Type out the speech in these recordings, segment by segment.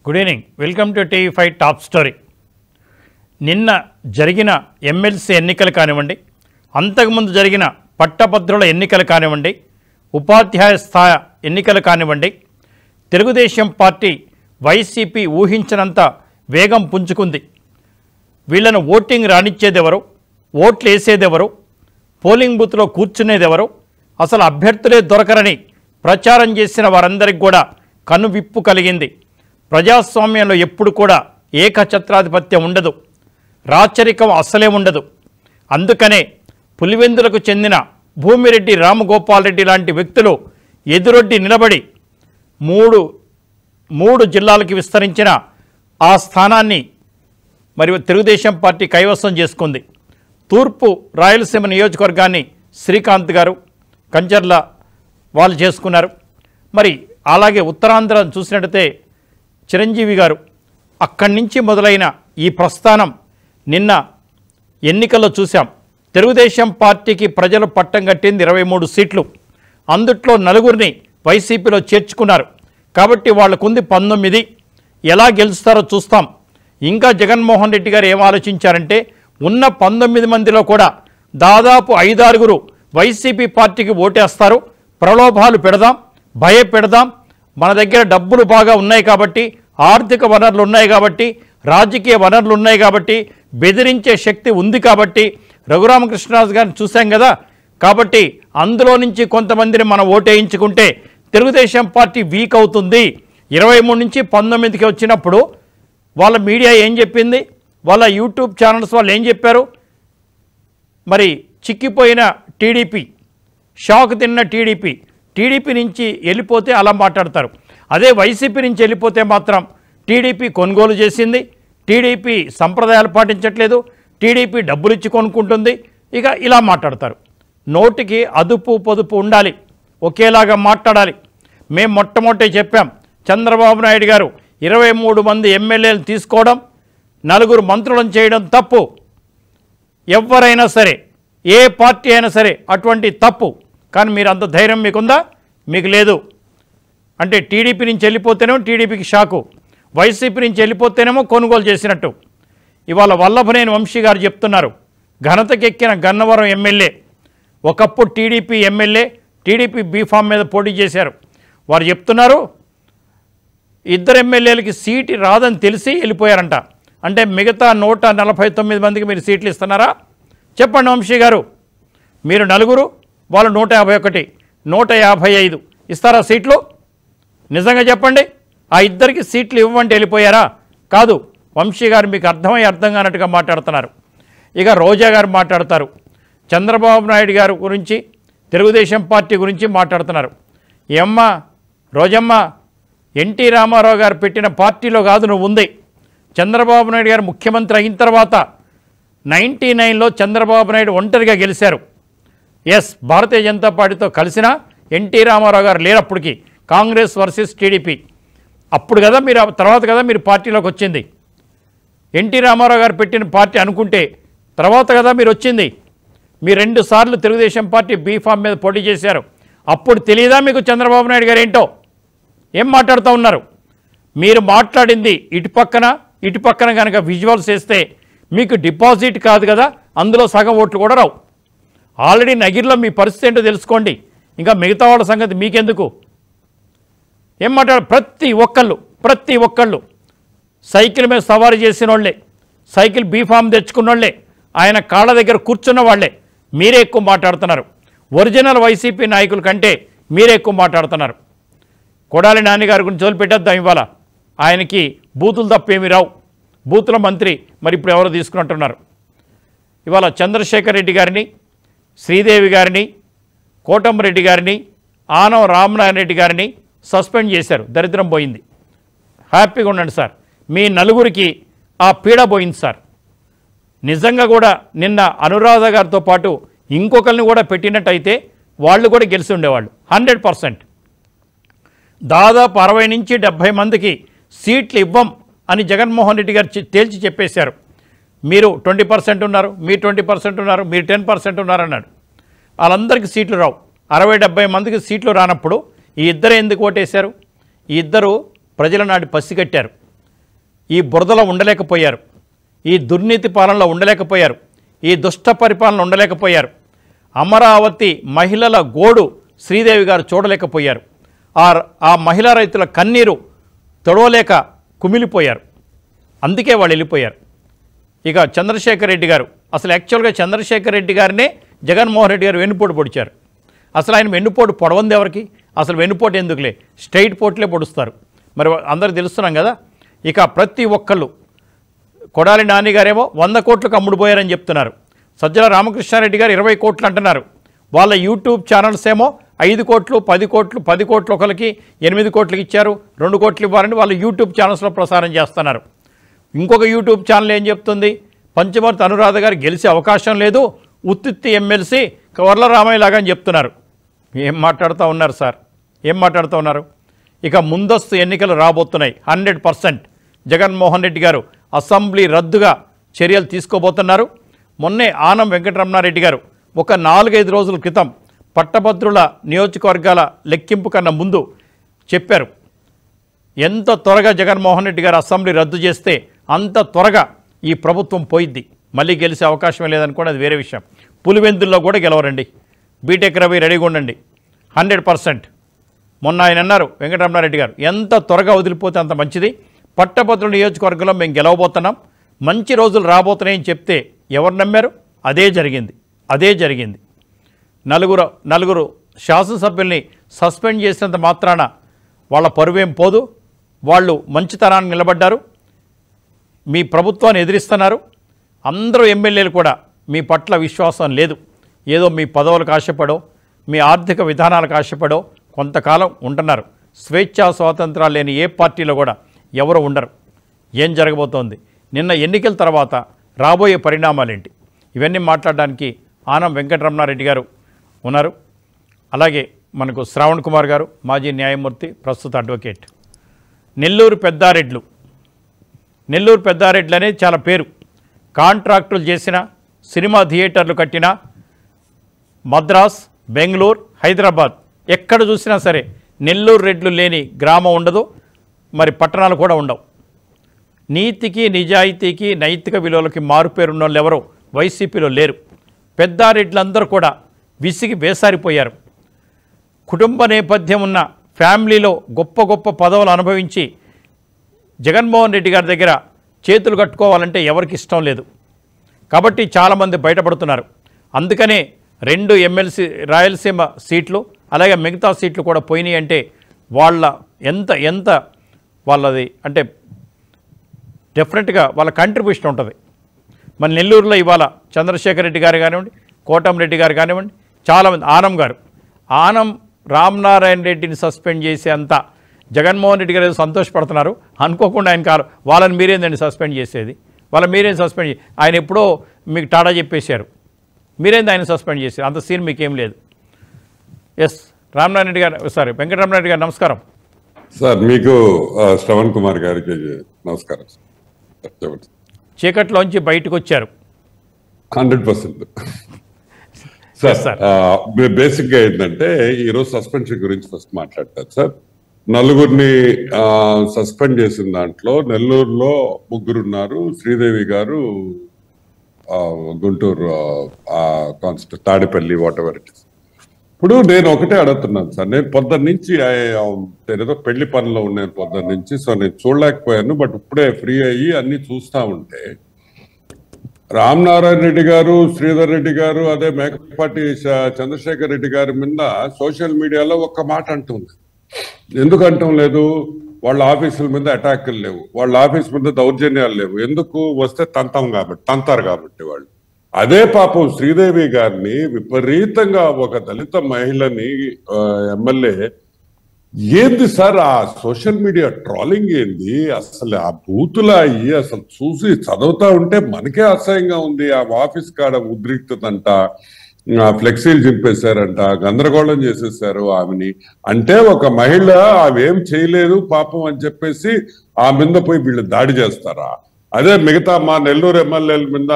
Good evening welcome to TV five top story నిన్న జరిగిన MLC ఎన్నికలు కానివ్వండి అంతకుముందు జరిగిన పట్టభద్రుల ఎన్నికలు కానివ్వండి ఉపాధ్యాయ స్థాయి ఎన్నికలు కానివ్వండి తెలుగుదేశం పార్టీ వైసీపీ ఊహించినంత వేగం పుంజుకుంది వీళ్ళను ఓటింగ్ రానిచ్చేదెవరు ఓట్లు వేసేదెవరు పోలింగ్ బూత్లో కూర్చునేదెవరు అసలు అభ్యర్థులే దొరకరని ప్రచారం చేసిన వారందరికి కూడా కనువిప్పు కలిగింది ప్రజాస్వామ్యంలో ఎప్పుడు కూడా ఏకఛత్రాధిపత్యం ఉండదు రాచరికం అస్సలే ఉండదు అందుకనే పులివెందులకు చెందిన భూమిరెడ్డి రామగోపాల్ రెడ్డి లాంటి వ్యక్తులు ఎదురొడ్డి నిలబడి మూడు మూడు జిల్లాలకు విస్తరించిన ఆ స్థానాన్ని మరియు తెలుగుదేశం పార్టీ కైవసం చేసుకుంది తూర్పు రాయలసీమ నియోజకవర్గాన్ని శ్రీకాంత్ గారు కంచర్ల వాళ్ళు చేసుకున్నారు మరి అలాగే ఉత్తరాంధ్ర చూసినట్టయితే చిరంజీవి గారు అక్కడి నుంచి మొదలైన ఈ ప్రస్థానం నిన్న ఎన్నికల్లో చూశాం తెలుగుదేశం పార్టీకి ప్రజలు పట్టం కట్టింది ఇరవై మూడు సీట్లు అందుట్లో నలుగురిని వైసీపీలో చేర్చుకున్నారు కాబట్టి వాళ్ళకుంది పంతొమ్మిది ఎలా గెలుస్తారో చూస్తాం ఇంకా జగన్మోహన్ రెడ్డి గారు ఏం ఆలోచించారంటే ఉన్న పంతొమ్మిది మందిలో కూడా దాదాపు ఐదారుగురు వైసీపీ పార్టీకి ఓటేస్తారు ప్రలోభాలు పెడదాం భయపెడదాం మన దగ్గర డబ్బులు బాగా ఉన్నాయి కాబట్టి ఆర్థిక వనరులు ఉన్నాయి కాబట్టి రాజకీయ వనరులు ఉన్నాయి కాబట్టి బెదిరించే శక్తి ఉంది కాబట్టి రఘురామకృష్ణరాజు గారిని చూశాం కదా కాబట్టి అందులో నుంచి కొంతమందిని మనం ఓటేయించుకుంటే తెలుగుదేశం పార్టీ వీక్ అవుతుంది ఇరవై మూడు నుంచి పంతొమ్మిదికి వచ్చినప్పుడు వాళ్ళ మీడియా ఏం చెప్పింది వాళ్ళ యూట్యూబ్ ఛానల్స్ వాళ్ళు ఏం చెప్పారు మరి చిక్కిపోయిన టీడీపీ షాక్ తిన్న టీడీపీ టీడీపీ నుంచి వెళ్ళిపోతే అలా మాట్లాడతారు అదే వైసీపీ నుంచి వెళ్ళిపోతే మాత్రం టీడీపీ కొనుగోలు చేసింది టీడీపీ సంప్రదాయాలు పాటించట్లేదు టీడీపీ డబ్బులు ఇచ్చి కొనుక్కుంటుంది ఇక ఇలా మాట్లాడతారు నోటికి అదుపు పొదుపు ఉండాలి ఒకేలాగా మాట్లాడాలి మేము మొట్టమొదటి చెప్పాం చంద్రబాబు నాయుడు గారు ఇరవై మూడు మంది ఎమ్మెల్యేలు తీసుకోవడం నలుగురు మంత్రులను చేయడం తప్పు ఎవరైనా సరే ఏ పార్టీ అయినా సరే అటువంటి తప్పు కానీ మీరు అంత ధైర్యం మీకుందా మీకు లేదు అంటే టీడీపీ నుంచి వెళ్ళిపోతేనేమో టీడీపీకి షాకు వైసీపీ నుంచి వెళ్ళిపోతేనేమో కొనుగోలు చేసినట్టు ఇవాళ వల్లభనేని వంశీ గారు చెప్తున్నారు ఘనతకెక్కిన గన్నవరం ఎమ్మెల్యే ఒకప్పుడు టీడీపీ ఎమ్మెల్యే టీడీపీ బీఫామ్ మీద పోటీ చేశారు వారు చెప్తున్నారు ఇద్దరు ఎమ్మెల్యేలకి సీటు రాదని తెలిసి వెళ్ళిపోయారంట అంటే మిగతా నూట నలభై తొమ్మిది మందికి మీరు సీట్లు ఇస్తున్నారా చెప్పండి వంశీ గారు మీరు నలుగురు వాళ్ళు నూట యాభై ఒకటి నూట యాభై ఐదు ఇస్తారా సీట్లు నిజంగా చెప్పండి ఆ ఇద్దరికి సీట్లు ఇవ్వమంటే వెళ్ళిపోయారా కాదు వంశీ గారు మీకు అర్థమై అర్థం కానట్టుగా మాట్లాడుతున్నారు ఇక రోజా గారు మాట్లాడతారు చంద్రబాబు నాయుడు గారు గురించి తెలుగుదేశం పార్టీ గురించి మాట్లాడుతున్నారు ఏమ్మ రోజమ్మ ఎన్టీ రామారావు గారు పెట్టిన పార్టీలో కాదు నువ్వు ఉంది చంద్రబాబు నాయుడు గారు ముఖ్యమంత్రి అయిన తర్వాత నైంటీ నైన్లో చంద్రబాబు నాయుడు ఒంటరిగా గెలిచారు ఎస్ భారతీయ జనతా పార్టీతో కలిసిన ఎన్టీ రామారావు గారు లేనప్పటికీ కాంగ్రెస్ వర్సెస్ టీడీపీ అప్పుడు కదా మీరు ఆ తర్వాత కదా మీరు పార్టీలోకి వచ్చింది ఎన్టీ రామారావు గారు పెట్టిన పార్టీ అనుకుంటే తర్వాత కదా మీరు వచ్చింది మీ రెండు సార్లు తెలుగుదేశం పార్టీ బీఫామ్ మీద పోటీ చేశారు అప్పుడు తెలియదా మీకు చంద్రబాబు నాయుడు గారు ఏంటో ఏం మాట్లాడుతూ ఉన్నారు మీరు మాట్లాడింది ఇటు పక్కన ఇటు పక్కన కనుక విజువల్స్ వేస్తే మీకు డిపాజిట్ కాదు కదా అందులో సగం ఓట్లు కూడా రావు ఆల్రెడీ నగిరిలో మీ పరిస్థితి ఏంటో తెలుసుకోండి ఇంకా మిగతా వాళ్ళ సంగతి మీకెందుకు ఏం మాట్లాడు ప్రతి ఒక్కళ్ళు ప్రతి ఒక్కళ్ళు సైకిల్ మీద సవారీ చేసిన వాళ్ళే సైకిల్ బీఫామ్ తెచ్చుకున్న వాళ్ళే ఆయన కాళ్ళ దగ్గర కూర్చున్న వాళ్ళే మీరే ఎక్కువ మాట్లాడుతున్నారు ఒరిజినల్ వైసీపీ నాయకుల కంటే మీరే ఎక్కువ మాట్లాడుతున్నారు కొడాలి నాన్నగారి గురించి వదిలిపెట్టేద్దాం ఇవాళ ఆయనకి బూతులు తప్పేమీ రావు బూతుల మంత్రి మరి ఇప్పుడు ఎవరు తీసుకున్నట్టున్నారు ఇవాళ చంద్రశేఖర్ రెడ్డి గారిని శ్రీదేవి గారిని కోటంరెడ్డి గారిని ఆనవ రామనారాయణ రెడ్డి గారిని సస్పెండ్ చేశారు దరిద్రం పోయింది హ్యాపీగా ఉండండి సార్ మీ నలుగురికి ఆ పీడ పోయింది సార్ నిజంగా కూడా నిన్న అనురాధ గారితో పాటు ఇంకొకరిని కూడా పెట్టినట్టయితే వాళ్ళు కూడా గెలిచి ఉండేవాళ్ళు హండ్రెడ్ పర్సెంట్ దాదాపు అరవై నుంచి డెబ్భై మందికి సీట్లు ఇవ్వం అని జగన్మోహన్ రెడ్డి గారు చె- తేల్చి చెప్పేశారు మీరు ట్వంటీ పర్సెంట్ ఉన్నారు మీరు ట్వంటీ పర్సెంట్ ఉన్నారు మీరు టెన్ పర్సెంట్ ఉన్నారు అన్నాడు వాళ్ళందరికీ సీట్లు రావు అరవై డెబ్బై మందికి సీట్లు రానప్పుడు ఈ ఇద్దరు ఎందుకు ఓటేశారు ఈ ఇద్దరు ప్రజల నాటి పసిగట్టారు ఈ బురదలో ఉండలేకపోయారు ఈ దుర్నీతి పాలనలో ఉండలేకపోయారు ఈ దుష్ట పరిపాలన ఉండలేకపోయారు అమరావతి మహిళల గోడు శ్రీదేవి గారు చూడలేకపోయారు ఆ ఆ మహిళా రైతుల కన్నీరు తొడవలేక కుమిలిపోయారు అందుకే వాళ్ళు వెళ్ళిపోయారు ఇక చంద్రశేఖర్ రెడ్డి గారు అసలు యాక్చువల్గా చంద్రశేఖర్ రెడ్డి గారినే జగన్మోహన్ రెడ్డి గారు వెన్నుపోటు పొడిచారు అసలు ఆయన వెన్నుపోటు పొడవంది ఎవరికి అసలు వెన్నుపోటు ఎందుకులే స్ట్రైట్ పోట్లే పొడుస్తారు మరి అందరూ తెలుస్తున్నాం కదా ఇక ప్రతి ఒక్కళ్ళు కొడాలి నాని గారేమో వంద కోట్లకు అమ్ముడుపోయారని చెప్తున్నారు సజ్జల రామకృష్ణారెడ్డి గారు ఇరవై కోట్లు అంటున్నారు వాళ్ళ యూట్యూబ్ ఛానల్స్ ఏమో ఐదు కోట్లు పది కోట్లు పది కోట్లు ఒకరికి ఎనిమిది కోట్లకి ఇచ్చారు రెండు కోట్లు ఇవ్వాలని వాళ్ళు యూట్యూబ్ ఛానల్స్లో ప్రసారం చేస్తున్నారు ఇంకొక యూట్యూబ్ ఛానల్ ఏం చెప్తుంది పంచమర్తి అనురాధ గారు గెలిచే అవకాశం లేదు ఉత్తిత్తి ఎమ్మెల్సీ కవర్ల రామయ్య లాగా అని చెప్తున్నారు ఏం మాట్లాడుతూ ఉన్నారు సార్ ఏం మాట్లాడుతూ ఉన్నారు ఇక ముందస్తు ఎన్నికలు రాబోతున్నాయి హండ్రెడ్ పర్సెంట్ జగన్మోహన్ రెడ్డి గారు అసెంబ్లీ రద్దుగా చర్యలు తీసుకోబోతున్నారు మొన్నే ఆనం వెంకటరమణారెడ్డి గారు ఒక నాలుగైదు రోజుల క్రితం పట్టభద్రుల నియోజకవర్గాల లెక్కింపు కన్నా ముందు చెప్పారు ఎంత త్వరగా జగన్మోహన్ రెడ్డి గారు అసెంబ్లీ రద్దు చేస్తే అంత త్వరగా ఈ ప్రభుత్వం పోయిద్ది మళ్ళీ గెలిచే అవకాశమే లేదనుకోండి అది వేరే విషయం పులివెందుల్లో కూడా గెలవరండి బీటెక్ రవి రెడీగా ఉండండి హండ్రెడ్ పర్సెంట్ మొన్న ఆయన అన్నారు వెంకటరమణారెడ్డి గారు ఎంత త్వరగా వదిలిపోతే అంత మంచిది పట్టభద్రుల నియోజకవర్గంలో మేము గెలవబోతున్నాం మంచి రోజులు రాబోతున్నాయని చెప్తే ఎవరు నమ్మారు అదే జరిగింది అదే జరిగింది నలుగురు నలుగురు శాసనసభ్యుల్ని సస్పెండ్ చేసినంత మాత్రాన వాళ్ళ పరువేం పోదు వాళ్ళు మంచితనాన్ని నిలబడ్డారు మీ ప్రభుత్వాన్ని ఎదిరిస్తున్నారు అందరూ ఎమ్మెల్యేలు కూడా మీ పట్ల విశ్వాసం లేదు ఏదో మీ పదవులకు ఆశపడో మీ ఆర్థిక విధానాలకు ఆశపడో కొంతకాలం ఉంటున్నారు స్వేచ్ఛా స్వాతంత్రాలు లేని ఏ పార్టీలో కూడా ఎవరు ఉండరు ఏం జరగబోతోంది నిన్న ఎన్నికల తర్వాత రాబోయే పరిణామాలేంటి ఇవన్నీ మాట్లాడడానికి ఆనం వెంకటరమణారెడ్డి గారు ఉన్నారు అలాగే మనకు శ్రావణ్ కుమార్ గారు మాజీ న్యాయమూర్తి ప్రస్తుత అడ్వకేట్ నెల్లూరు పెద్దారెడ్లు నెల్లూరు పెద్దారెడ్లు అనేది చాలా పేరు కాంట్రాక్టులు చేసిన సినిమా థియేటర్లు కట్టిన మద్రాస్ బెంగళూరు హైదరాబాద్ ఎక్కడ చూసినా సరే నెల్లూరు రెడ్లు లేని గ్రామం ఉండదు మరి పట్టణాలు కూడా ఉండవు నీతికి నిజాయితీకి నైతిక విలువలకి మారుపేరున్న వాళ్ళు ఎవరో వైసీపీలో లేరు పెద్దారెడ్లందరూ కూడా విసిగి వేసారిపోయారు కుటుంబ నేపథ్యం ఉన్న ఫ్యామిలీలో గొప్ప గొప్ప పదవులు అనుభవించి జగన్మోహన్ రెడ్డి గారి దగ్గర చేతులు కట్టుకోవాలంటే ఎవరికి ఇష్టం లేదు కాబట్టి చాలామంది బయటపడుతున్నారు అందుకనే రెండు ఎమ్మెల్సీ రాయలసీమ సీట్లు అలాగే మిగతా సీట్లు కూడా పోయినాయి అంటే వాళ్ళ ఎంత ఎంత వాళ్ళది అంటే డెఫినెట్గా వాళ్ళ కంట్రిబ్యూషన్ ఉంటుంది మన నెల్లూరులో ఇవాళ చంద్రశేఖర్ రెడ్డి గారు కానివ్వండి కోటంరెడ్డి గారు కానివ్వండి చాలామంది ఆనం గారు ఆనం రామనారాయణ రెడ్డిని సస్పెండ్ చేసే అంత జగన్మోహన్ రెడ్డి గారు ఏదో సంతోషపడుతున్నారు అనుకోకుండా ఆయన కాదు వాళ్ళని మీరేందండి సస్పెండ్ చేసేది వాళ్ళ మీరేం సస్పెండ్ చే ఆయన ఎప్పుడో మీకు టాటా చెప్పేశారు మీరేంది ఆయన సస్పెండ్ చేశారు అంత సీన్ మీకేం లేదు ఎస్ రామనారాయణ రెడ్డి గారు సారీ వెంకటరామరెడ్డి గారు నమస్కారం సార్ మీకు ఆ, శ్రవణ్ కుమార్ గారికి నమస్కారం సార్ చెప్పండి చీకట్లోంచి బయటకు వచ్చారు hundred percent Yes, sir. Sir basic గా ఏంటంటే ఈరోజు సస్పెన్షన్ గురించి ఫస్ట్ మాట్లాడతారు సార్ నలుగురిని సస్పెండ్ చేసిన దాంట్లో నెల్లూరులో ముగ్గురు ఉన్నారు శ్రీదేవి గారు ఆ, Guntur const Tadepalli whatever it is ఇప్పుడు నేను ఒకటే అడుగుతున్నాను సార్ నేను పొద్దున్న నుంచి ఆ, ఆ, నేను ఏదో పెళ్లి పనిలో ఉన్నాను పొద్దున్న నుంచి సో నేను చూడలేకపోయాను బట్ ఇప్పుడే ఫ్రీ అయ్యి అన్ని చూస్తా ఉంటే రామనారాయణ రెడ్డి గారు శ్రీధర్ రెడ్డి గారు అదే మేకపాటి చ- చంద్రశేఖర్ రెడ్డి గారి మీద సోషల్ మీడియాలో ఒక్క మాట అంటుంది ఎందుకు అంటం లేదు వాళ్ళ ఆఫీసుల మీద అటాకులు లేవు వాళ్ళ ఆఫీస్ మీద దౌర్జన్యాలు లేవు ఎందుకు వస్తే తంతాం కాబట్టి తంతారు కాబట్టి వాళ్ళు అదే పాపం శ్రీదేవి గారిని విపరీతంగా ఒక దళిత మహిళని ఆ, ఎమ్మెల్యే ఏంది సార్ ఆ సోషల్ మీడియా ట్రాలింగ్ ఏంది అసలు ఆ బూతులు అయ్యి అసలు చూసి చదువుతా ఉంటే మనకే అసహ్యంగా ఉంది ఆ ఆఫీస్ కాడ ఉద్రిక్తతంట ఆ ఫ్లెక్సీలు చింపేశారంట గందరగోళం చేసేసారు ఆమెని అంటే ఒక మహిళ ఆమెం చేయలేదు పాపం అని చెప్పేసి ఆ మీద పోయి వీళ్ళు దాడి చేస్తారా అదే మిగతా మా నెల్లూరు ఎమ్మెల్యేల మీద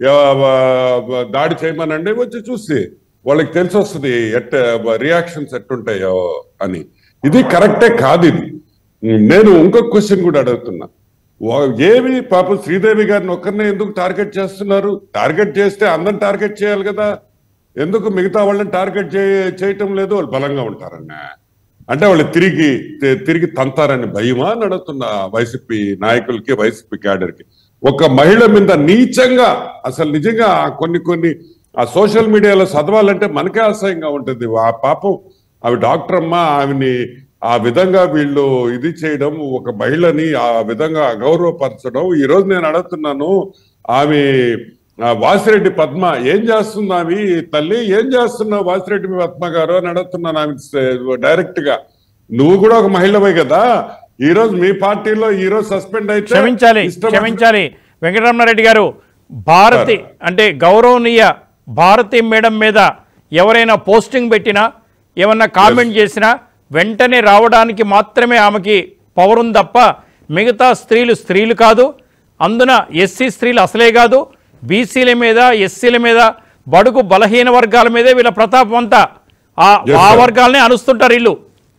ఎవ- దాడి చేయమనండి వచ్చి చూసి వాళ్ళకి తెలిసి వస్తుంది ఎట్ రియాక్షన్స్ ఎట్టుంటాయో అని ఇది కరెక్టే కాదు ఇది నేను ఇంకొక క్వశ్చన్ కూడా అడుగుతున్నా వా- ఏమి పాపం శ్రీదేవి గారిని ఒక్కరినే ఎందుకు టార్గెట్ చేస్తున్నారు టార్గెట్ చేస్తే అందరిని టార్గెట్ చేయాలి కదా ఎందుకు మిగతా వాళ్ళని టార్గెట్ చే- చేయటం లేదు వాళ్ళు బలంగా ఉంటారన్న అంటే వాళ్ళు తిరిగి తి- తిరిగి తంతారని భయమా నడుతున్న వైసీపీ నాయకులకి వైసీపీ క్యాడర్కి ఒక మహిళ మీద నీచంగా అసలు నిజంగా ఆ కొన్ని కొన్ని ఆ సోషల్ మీడియాలో చదవాలంటే మనకే అసహ్యంగా ఉంటుంది ఆ పాపం ఆమె డాక్టర్ అమ్మ ఆమెని ఆ విధంగా వీళ్ళు ఇది చేయడం ఒక మహిళని ఆ విధంగా అగౌరవపరచడం ఈ రోజు నేను అడుగుతున్నాను ఆమె ఆ, వాసిరెడ్డి పద్మ ఏం చేస్తుంది ఆమె తల్లి ఏం చేస్తున్నావు వాసిరెడ్డి పద్మ గారు అని అడుగుతున్నాను ఆమె డైరెక్ట్ గా నువ్వు కూడా ఒక మహిళవే కదా ఈ రోజు మీ పార్టీలో ఈ రోజు సస్పెండ్ అయితే క్షమించాలి ఇష్టం- క్షమించాలి వెంకటరమణారెడ్డి గారు భారతి అంటే గౌరవనీయ భారతి మేడం మీద ఎవరైనా పోస్టింగ్ పెట్టినా ఏమన్నా కామెంట్ చేసినా వెంటనే రావడానికి మాత్రమే ఆమెకి పవర్ ఉంది తప్ప మిగతా స్త్రీలు స్త్రీలు కాదు అందున ఎస్సీ స్త్రీలు అసలే కాదు బీసీల మీద ఎస్సీల మీద బడుగు బలహీన వర్గాల మీదే వీళ్ళ ప్రతాపం అంతా ఆ Yes, ఆ sir. వర్గాలనే అనుస్తుంటారు వీళ్ళు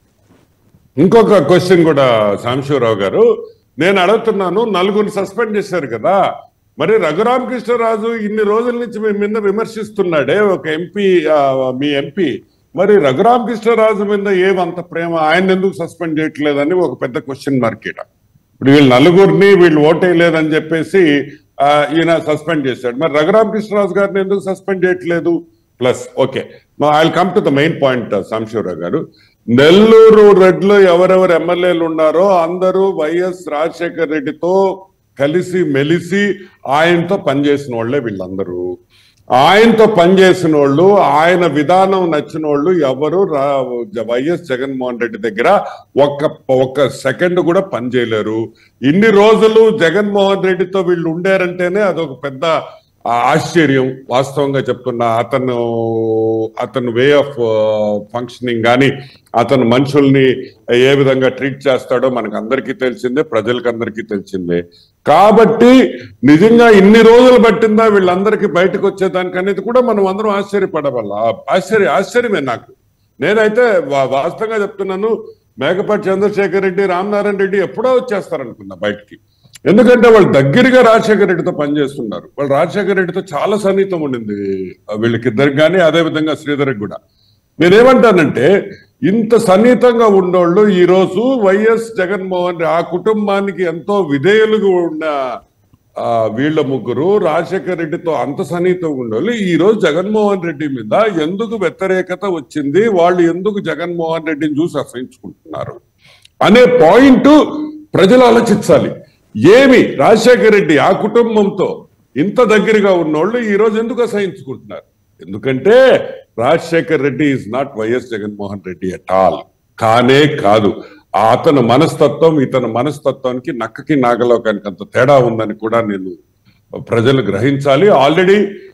ఇంకొక క్వశ్చన్ కూడా సాంబశివరావు గారు నేను అడుగుతున్నాను నలుగురిని సస్పెండ్ చేశారు కదా మరి రఘురామకృష్ణరాజు ఇన్ని రోజుల నుంచి మీ మీద విమర్శిస్తున్నాడే ఒక ఎంపీ మీ ఎంపీ మరి రఘురామకృష్ణరాజు మీద ఏమంత ప్రేమ ఆయన ఎందుకు సస్పెండ్ చేయట్లేదని ఒక పెద్ద క్వశ్చన్ మార్క్ ఈడ ఇప్పుడు వీళ్ళు నలుగురిని వీళ్ళు ఓటేయలేదని చెప్పేసి ఆ, ఈయన సస్పెండ్ చేశాడు మరి రఘురామకృష్ణరాజు గారిని ఎందుకు సస్పెండ్ చేయట్లేదు plus okay I come to the main point Sambasivarao garu Nellore రెడ్లో ఎవరెవరు ఎమ్మెల్యేలు ఉన్నారో అందరూ వైఎస్ రాజశేఖర రెడ్డితో కలిసి మెలిసి ఆయనతో పనిచేసిన వాళ్ళే వీళ్ళందరూ ఆయనతో పనిచేసిన వాళ్ళు ఆయన విధానం నచ్చిన వాళ్ళు ఎవరు రా- వైఎస్ జగన్మోహన్ రెడ్డి దగ్గర ఒక్క ఒక్క సెకండ్ కూడా పనిచేయలేరు ఇన్ని రోజులు జగన్మోహన్ రెడ్డితో వీళ్ళు ఉండారంటేనే అదొక పెద్ద ఆ, ఆశ్చర్యం వాస్తవంగా చెప్తున్నా అతను అతను వే ఆఫ్ ఫంక్షనింగ్ కానీ అతను మనుషుల్ని ఏ విధంగా ట్రీట్ చేస్తాడో మనకు అందరికీ తెలిసిందే ప్రజలకు అందరికీ తెలిసిందే కాబట్టి నిజంగా ఇన్ని రోజులు పట్టిందా వీళ్ళందరికీ బయటకు వచ్చేదానికి అనేది కూడా మనం అందరం ఆశ్చర్యపడవల్ల ఆశ్చర్య ఆశ్చర్యమే నాకు నేనైతే వా- వాస్తవంగా చెప్తున్నాను మేకపాటి చంద్రశేఖర్ రెడ్డి రామనారాయణ రెడ్డి ఎప్పుడో వచ్చేస్తారనుకున్నా బయటికి ఎందుకంటే వాళ్ళు దగ్గరగా రాజశేఖర రెడ్డితో పనిచేస్తున్నారు వాళ్ళు రాజశేఖర రెడ్డితో చాలా సన్నిహితం ఉండింది వీళ్ళకిద్దరికి కానీ అదే విధంగా శ్రీధర్కి కూడా నేనేమంటానంటే ఇంత సన్నిహితంగా ఉన్నోళ్ళు ఈ రోజు వైఎస్ జగన్మోహన్ రెడ్డి ఆ కుటుంబానికి ఎంతో విధేయులుగా ఉన్న ఆ, వీళ్ళ ముగ్గురు రాజశేఖర రెడ్డితో అంత సన్నిహితంగా ఉండేవాళ్ళు ఈ రోజు జగన్మోహన్ రెడ్డి మీద ఎందుకు వ్యతిరేకత వచ్చింది వాళ్ళు ఎందుకు జగన్మోహన్ రెడ్డిని చూసి అసహించుకుంటున్నారు అనే పాయింట్ ప్రజలు ఆలోచించాలి ఏమి రాజశేఖర రెడ్డి ఆ కుటుంబంతో ఇంత దగ్గరగా ఉన్నోళ్ళు ఈ రోజు ఎందుకు అసహించుకుంటున్నారు ఎందుకంటే Rajasekhar Reddy is not YS Jaganmohan Reddy at all కానే కాదు అతని మనస్తత్వం ఇతని మనస్తత్వానికి నక్కకి నాగలోకానికి అంత తేడా ఉందని కూడా నేను ప్రజలు గ్రహించాలి ఆల్రెడీ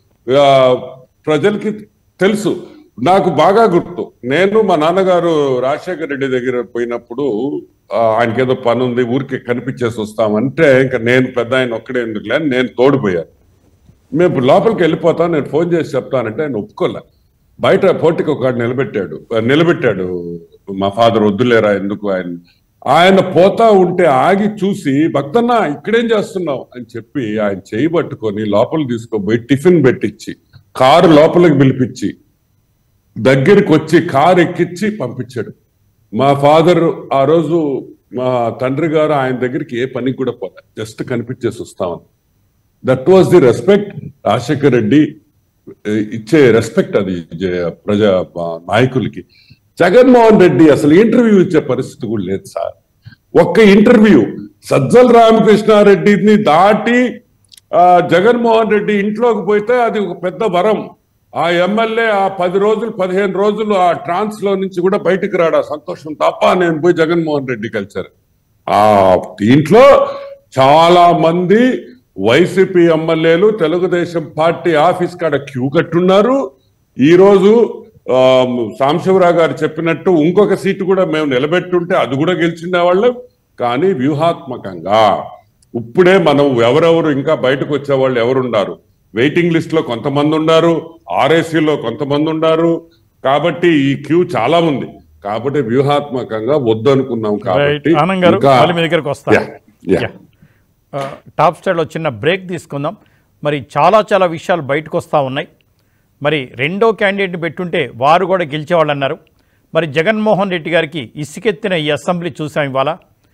ప్రజలకి తెలుసు నాకు బాగా గుర్తు నేను మా నాన్నగారు రాజశేఖర రెడ్డి దగ్గర పోయినప్పుడు ఆ, ఆయనకి ఏదో పని ఉంది ఊరికి కనిపించేసి వస్తామంటే ఇంకా నేను పెద్ద ఆయన ఒక్కడే ఎందుకులే అని నేను తోడిపోయాను మేము లోపలికి వెళ్ళిపోతాం నేను ఫోన్ చేసి చెప్తానంటే ఆయన ఒప్పుకోలే బయట పోటీకి ఒక నిలబెట్టాడు నిలబెట్టాడు మా ఫాదర్ వద్దులేరా ఎందుకు ఆయన ఆయన పోతా ఉంటే ఆగి చూసి భక్తన్న ఇక్కడేం చేస్తున్నావు అని చెప్పి ఆయన చేయి పట్టుకొని లోపల తీసుకోపోయి టిఫిన్ పెట్టించి కారు లోపలికి పిలిపించి దగ్గరికి వచ్చి కారు ఎక్కించి పంపించాడు మా ఫాదర్ ఆ రోజు మా తండ్రి గారు ఆయన దగ్గరికి ఏ పనికి కూడా పోలే జస్ట్ కనిపించేసి వస్తామని that was the respect Rajasekhar Reddy ఏ, ఇచ్చే రెస్పెక్ట్ అది జ- ప్రజా ఆ, నాయకులకి జగన్మోహన్ రెడ్డి అసలు ఇంటర్వ్యూ ఇచ్చే పరిస్థితి కూడా లేదు సార్ ఒక్క ఇంటర్వ్యూ సజ్జల రామకృష్ణారెడ్డిని దాటి ఆ, జగన్మోహన్ రెడ్డి ఇంట్లోకి పోతే అది ఒక పెద్ద వరం ఆ ఎమ్మెల్యే ఆ పది రోజులు పదిహేను రోజులు ఆ ట్రాన్స్ లో నుంచి కూడా బయటికి రాడా సంతోషం తప్ప నేను పోయి జగన్మోహన్ రెడ్డి కలిశారు ఆ దీంట్లో చాలా మంది వైసీపీ ఎమ్మెల్యేలు తెలుగుదేశం పార్టీ ఆఫీస్ కాడ క్యూ కట్టున్నారు ఈ రోజు ఆ, సాంబశివరావు గారు చెప్పినట్టు ఇంకొక సీటు కూడా మేము నిలబెట్టుంటే అది కూడా గెలిచిండే వాళ్ళం కానీ వ్యూహాత్మకంగా ఇప్పుడే మనం ఎవరెవరు ఇంకా బయటకు వచ్చే వాళ్ళు ఎవరున్నారు వెయిటింగ్ లిస్ట్ లో కొంతమంది ఉన్నారు ఆర్ఎస్సీలో కొంతమంది ఉన్నారు కాబట్టి ఈ క్యూ చాలా ఉంది కాబట్టి వ్యూహాత్మకంగా వద్దు అనుకున్నాం కాబట్టి రైట్ ఆనంద్ గారు ఇంకా- మళ్ళీ మీ దగ్గరకు వస్తా Yeah, yeah. Yeah. ఆ, టాప్ స్టైల్లో చిన్న బ్రేక్ తీసుకుందాం మరి చాలా చాలా విషయాలు బయటకు వస్తూ ఉన్నాయి మరి రెండో క్యాండిడేట్ని పెట్టుంటే వారు కూడా గెలిచేవాళ్ళు అన్నారు మరి జగన్మోహన్ రెడ్డి గారికి ఇసుకెత్తిన ఈ అసెంబ్లీ చూసాం ఇవాళ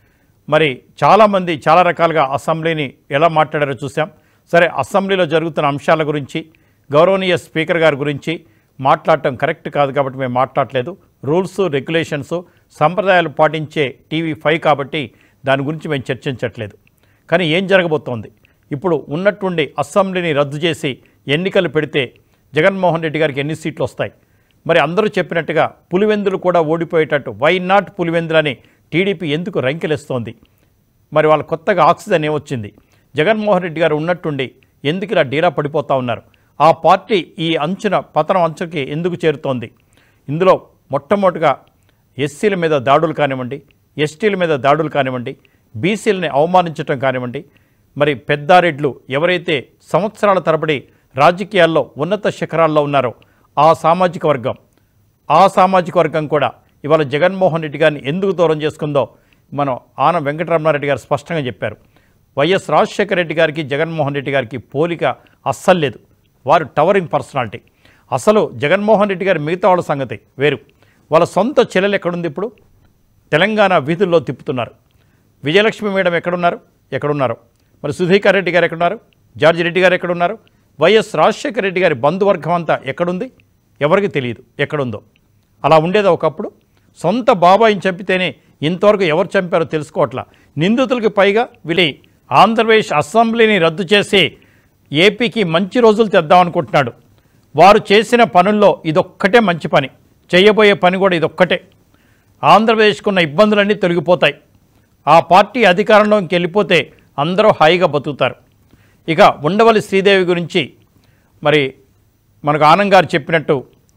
మరి చాలామంది చాలా రకాలుగా అసెంబ్లీని ఎలా మాట్లాడారో చూసాం సరే అసెంబ్లీలో జరుగుతున్న అంశాల గురించి గౌరవనీయ స్పీకర్ గారి గురించి మాట్లాడటం కరెక్ట్ కాదు కాబట్టి మేము మాట్లాడలేదు రూల్స్ రెగ్యులేషన్స్ సంప్రదాయాలు పాటించే టీవీ ఫైవ్ కాబట్టి దాని గురించి మేము చర్చించట్లేదు కానీ ఏం జరగబోతోంది ఇప్పుడు ఉన్నట్టుండి అసెంబ్లీని రద్దు చేసి ఎన్నికలు పెడితే జగన్మోహన్ రెడ్డి గారికి ఎన్ని సీట్లు వస్తాయి మరి అందరూ చెప్పినట్టుగా పులివెందులు కూడా ఓడిపోయేటట్టు వై నాట్ పులివెందులు అని టీడీపీ ఎందుకు రంకెలేస్తోంది మరి వాళ్ళ కొత్తగా ఆక్సిజన్ ఏమొచ్చింది జగన్మోహన్ రెడ్డి గారు ఉన్నట్టుండి ఎందుకు ఇలా డీరా పడిపోతూ ఉన్నారు ఆ పార్టీ ఈ అంచున పతనం అంచుకి ఎందుకు చేరుతోంది ఇందులో మొట్టమొదటిగా ఎస్సీల మీద దాడులు కానివ్వండి ఎస్టీల మీద దాడులు కానివ్వండి బీసీలని అవమానించటం కానివ్వండి మరి పెద్దారెడ్లు ఎవరైతే సంవత్సరాల తరబడి రాజకీయాల్లో ఉన్నత శిఖరాల్లో ఉన్నారో ఆ సామాజిక వర్గం ఆ సామాజిక వర్గం కూడా ఇవాళ జగన్మోహన్ రెడ్డి గారిని ఎందుకు దూరం చేసుకుందో మనం ఆన వెంకటరమణారెడ్డి గారు స్పష్టంగా చెప్పారు వైఎస్ రాజశేఖర రెడ్డి గారికి జగన్మోహన్ రెడ్డి గారికి పోలిక అస్సలు లేదు వారు టవరింగ్ పర్సనాలిటీ అసలు జగన్మోహన్ రెడ్డి గారి మిగతా వాళ్ళ సంగతి వేరు వాళ్ళ సొంత చెల్లెలు ఎక్కడుంది ఇప్పుడు తెలంగాణ వీధుల్లో తిప్పుతున్నారు విజయలక్ష్మి మేడం ఎక్కడున్నారు ఎక్కడున్నారు మరి సుధీకర్ రెడ్డి గారు ఎక్కడున్నారు జార్జి రెడ్డి గారు ఎక్కడున్నారు వైఎస్ రాజశేఖర రెడ్డి గారి బంధువర్గం అంతా ఎక్కడుంది ఎవరికి తెలియదు ఎక్కడుందో అలా ఉండేదా ఒకప్పుడు సొంత బాబాయిని చంపితేనే ఇంతవరకు ఎవరు చంపారో తెలుసుకోవట్లా నిందితులకి పైగా వీళ్ళి ఆంధ్రప్రదేశ్ అసెంబ్లీని రద్దు చేసి ఏపీకి మంచి రోజులు తెద్దామనుకుంటున్నాడు వారు చేసిన పనుల్లో ఇదొక్కటే మంచి పని చేయబోయే పని కూడా ఇదొక్కటే ఆంధ్రప్రదేశ్కు ఉన్న ఇబ్బందులన్నీ తొలగిపోతాయి ఆ పార్టీ అధికారంలోకి వెళ్ళిపోతే అందరూ హాయిగా బతుకుతారు ఇక ఉండవల్లి శ్రీదేవి గురించి మరి మనకు ఆనంద్ గారు చెప్పినట్టు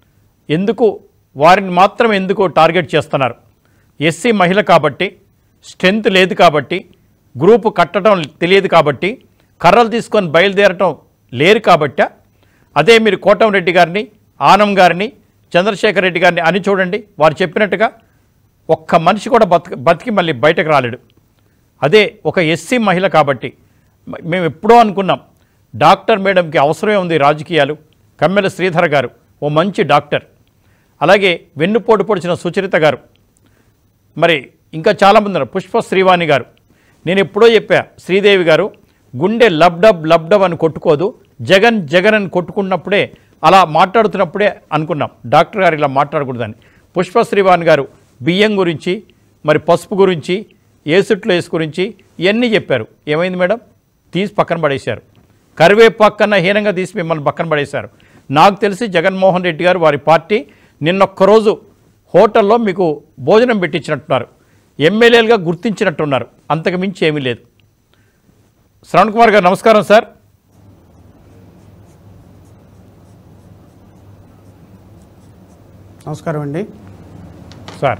ఎందుకు వారిని మాత్రం ఎందుకు టార్గెట్ చేస్తున్నారు ఎస్సీ మహిళ కాబట్టి స్ట్రెంత్ లేదు కాబట్టి గ్రూపు కట్టడం తెలియదు కాబట్టి కర్రలు తీసుకొని బయలుదేరటం లేరు కాబట్టా అదే మీరు కోటంరెడ్డి గారిని ఆనం గారిని చంద్రశేఖర్ రెడ్డి గారిని అని చూడండి వారు చెప్పినట్టుగా ఒక్క మనిషి కూడా బతికి బతికి మళ్ళీ బయటకు రాలేడు అదే ఒక ఎస్సీ మహిళ కాబట్టి మ- మేము ఎప్పుడో అనుకున్నాం డాక్టర్ మేడంకి అవసరమే ఉంది రాజకీయాలు కమ్మెల శ్రీధర్ గారు ఓ మంచి డాక్టర్ అలాగే వెన్నుపోటు పొడిచిన సుచరిత గారు మరి ఇంకా చాలామంది ఉన్నారు పుష్ప శ్రీవాణి గారు నేను ఎప్పుడో చెప్పా శ్రీదేవి గారు గుండె లబ్డబ్ లబ్డబ్ అని కొట్టుకోదు జగన్ జగన్ అని కొట్టుకున్నప్పుడే అలా మాట్లాడుతున్నప్పుడే అనుకున్నాం డాక్టర్ గారు ఇలా మాట్లాడకూడదని పుష్ప శ్రీవాణి గారు బియ్యం గురించి మరి పసుపు గురించి ఏసుట్లో వేసు గురించి ఇవన్నీ చెప్పారు ఏమైంది మేడం తీసి పక్కన పడేశారు కరివేపాకు కన్నా హీనంగా తీసి మిమ్మల్ని పక్కన పడేశారు నాకు తెలిసి జగన్మోహన్ రెడ్డి గారు వారి పార్టీ నిన్నొక్కరోజు హోటల్లో మీకు భోజనం పెట్టించినట్టున్నారు ఎమ్మెల్యేలుగా గుర్తించినట్టున్నారు అంతకు మించి ఏమీ లేదు శ్రవణ్ కుమార్ గారు నమస్కారం సార్ నమస్కారం అండి సార్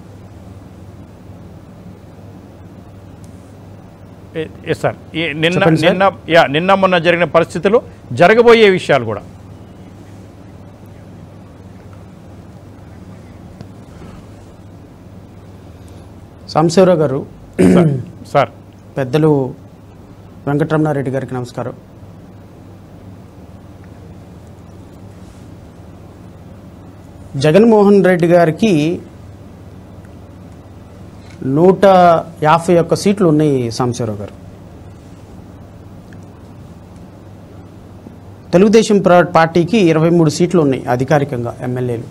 ఏ- ఏ సార్ ఏ- నిన్న చెప్పండి సార్. నిన్న యా నిన్న మొన్న జరిగిన పరిస్థితులు జరగబోయే విషయాలు కూడా సాంబశివరావు గారు సార్ సార్ పెద్దలు వెంకటరమణారెడ్డి గారికి నమస్కారం జగన్మోహన్ రెడ్డి గారికి నూట యాభై ఒక్క సీట్లు ఉన్నాయి సాంబశివరావు గారు తెలుగుదేశం ప్ర- పార్టీకి ఇరవై మూడు సీట్లు ఉన్నాయి అధికారికంగా ఎమ్మెల్యేలు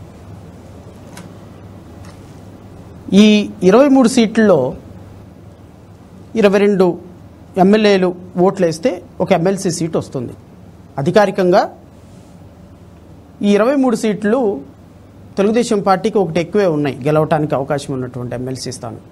ఈ ఇరవై మూడు సీట్లలో ఇరవై రెండు ఎమ్మెల్యేలు ఓట్లు వేస్తే ఒక ఎమ్మెల్సీ సీట్ వస్తుంది అధికారికంగా ఈ ఇరవై మూడు సీట్లు తెలుగుదేశం పార్టీకి ఒకటి ఎక్కువే ఉన్నాయి గెలవటానికి అవకాశం ఉన్నటువంటి ఎమ్మెల్సీ స్థానం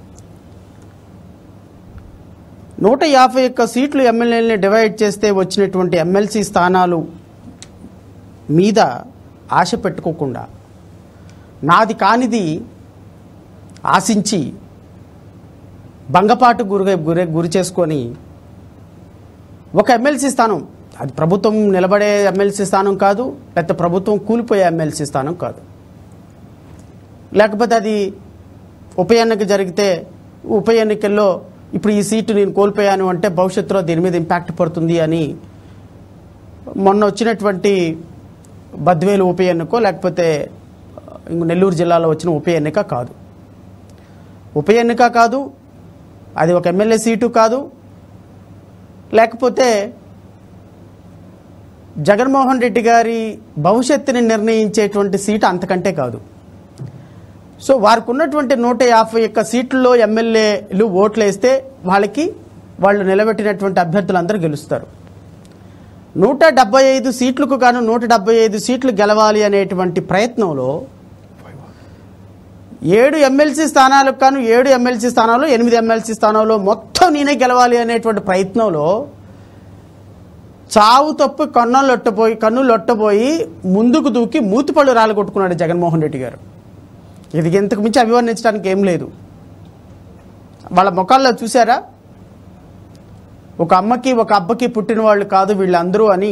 నూట యాభై ఒక్క సీట్లు ఎమ్మెల్యేలని డివైడ్ చేస్తే వచ్చినటువంటి ఎమ్మెల్సీ స్థానాలు మీద ఆశ పెట్టుకోకుండా నాది కానిది ఆశించి భంగపాటు గురి గురి గురి చేసుకొని ఒక ఎమ్మెల్సీ స్థానం అది ప్రభుత్వం నిలబడే ఎమ్మెల్సీ స్థానం కాదు లేకపోతే ప్రభుత్వం కూలిపోయే ఎమ్మెల్సీ స్థానం కాదు లేకపోతే అది ఉప ఎన్నిక జరిగితే ఉప ఎన్నికల్లో ఇప్పుడు ఈ సీటు నేను కోల్పోయాను అంటే భవిష్యత్తులో దీని మీద ఇంపాక్ట్ పడుతుంది అని మొన్న వచ్చినటువంటి బద్వేలు ఉప ఎన్నికో లేకపోతే ఇంక నెల్లూరు జిల్లాలో వచ్చిన ఉప ఎన్నిక కాదు ఉప ఎన్నిక కాదు అది ఒక ఎమ్మెల్యే సీటు కాదు లేకపోతే జగన్మోహన్ రెడ్డి గారి భవిష్యత్తుని నిర్ణయించేటువంటి సీటు అంతకంటే కాదు సో వారికి ఉన్నటువంటి నూట యాభై ఒక్క సీట్లలో ఎమ్మెల్యేలు ఓట్లు వేస్తే వాళ్ళకి వాళ్ళు నిలబెట్టినటువంటి అభ్యర్థులందరూ గెలుస్తారు నూట డెబ్బై ఐదు సీట్లకు గాను నూట డెబ్బై ఐదు సీట్లు గెలవాలి అనేటువంటి ప్రయత్నంలో ఏడు ఎమ్మెల్సీ స్థానాలకు కాను ఏడు ఎమ్మెల్సీ స్థానాలు ఎనిమిది ఎమ్మెల్సీ స్థానాల్లో మొత్తం నేనే గెలవాలి అనేటువంటి ప్రయత్నంలో చావు తప్పు కన్నులు లొట్టపోయి కన్నులు లొట్టపోయి ముందుకు దూకి మూతిపళ్ళు రాలగొట్టుకున్నాడు జగన్మోహన్ రెడ్డి గారు ఇది ఇంతకు మించి అభివర్ణించడానికి ఏం లేదు వాళ్ళ ముఖాల్లో చూసారా ఒక అమ్మకి ఒక అబ్బకి పుట్టిన వాళ్ళు కాదు వీళ్ళందరూ అని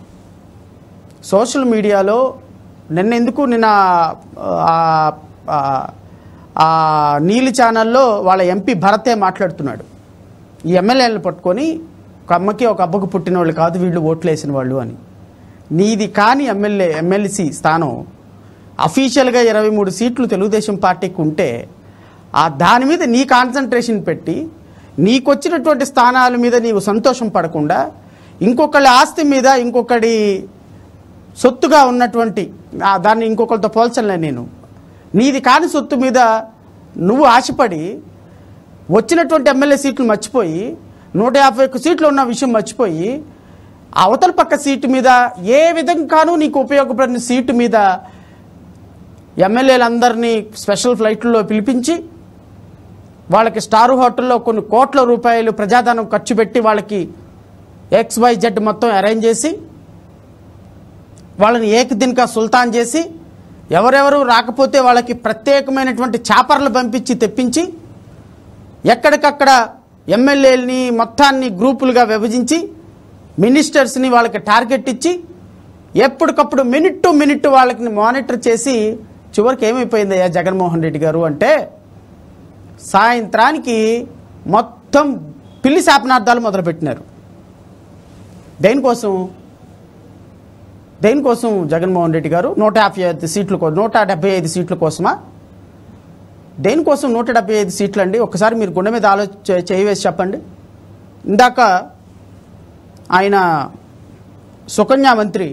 సోషల్ మీడియాలో నిన్న ఎందుకు నిన్న ఆ, ఆ, ఆ నీలి ఛానల్లో వాళ్ళ ఎంపీ భరతే మాట్లాడుతున్నాడు ఈ ఎమ్మెల్యేలను పట్టుకొని ఒక అమ్మకి ఒక అబ్బకు పుట్టిన వాళ్ళు కాదు వీళ్ళు ఓట్లు వేసిన వాళ్ళు అని నీది కాని ఎమ్మెల్యే ఎమ్మెల్సీ స్థానం అఫీషియల్గా ఇరవై మూడు సీట్లు తెలుగుదేశం పార్టీకి ఉంటే ఆ దాని మీద నీ కాన్సన్ట్రేషన్ పెట్టి నీకొచ్చినటువంటి స్థానాల మీద నీవు సంతోషం పడకుండా ఇంకొకళ్ళ ఆస్తి మీద ఇంకొకటి సొత్తుగా ఉన్నటువంటి ఆ దాన్ని ఇంకొకరితో పోల్చలే నేను నీది కాని సొత్తు మీద నువ్వు ఆశపడి వచ్చినటువంటి ఎమ్మెల్యే సీట్లు మర్చిపోయి నూట యాభై ఒక్క సీట్లు ఉన్న విషయం మర్చిపోయి అవతల పక్క సీటు మీద ఏ విధంగానూ నీకు ఉపయోగపడిన సీటు మీద ఎమ్మెల్యేలందరినీ స్పెషల్ ఫ్లైట్లో పిలిపించి వాళ్ళకి స్టార్ హోటల్లో కొన్ని కోట్ల రూపాయలు ప్రజాధనం ఖర్చు పెట్టి వాళ్ళకి ఎక్స్ వై జెడ్ మొత్తం అరేంజ్ చేసి వాళ్ళని ఏకదినక సుల్తాన్ చేసి ఎవరెవరు రాకపోతే వాళ్ళకి ప్రత్యేకమైనటువంటి చాపర్లు పంపించి తెప్పించి ఎక్కడికక్కడ ఎమ్మెల్యేలని మొత్తాన్ని గ్రూపులుగా విభజించి మినిస్టర్స్ని వాళ్ళకి టార్గెట్ ఇచ్చి ఎప్పటికప్పుడు మినిట్ టు మినిట్ వాళ్ళకి మానిటర్ చేసి చివరికి ఏమైపోయిందయ్యా జగన్మోహన్ రెడ్డి గారు అంటే సాయంత్రానికి మొత్తం పిల్లి శాపనార్థాలు మొదలుపెట్టినారు దేనికోసం దేనికోసం జగన్మోహన్ రెడ్డి గారు నూట యాభై ఐదు సీట్ల కో- నూట డెబ్బై ఐదు సీట్ల కోసమా దేనికోసం నూట డెబ్బై ఐదు సీట్లు అండి ఒకసారి మీరు గుండె మీద ఆలోచన చేయవేసి చెప్పండి ఇందాక ఆయన సుకన్య మంత్రి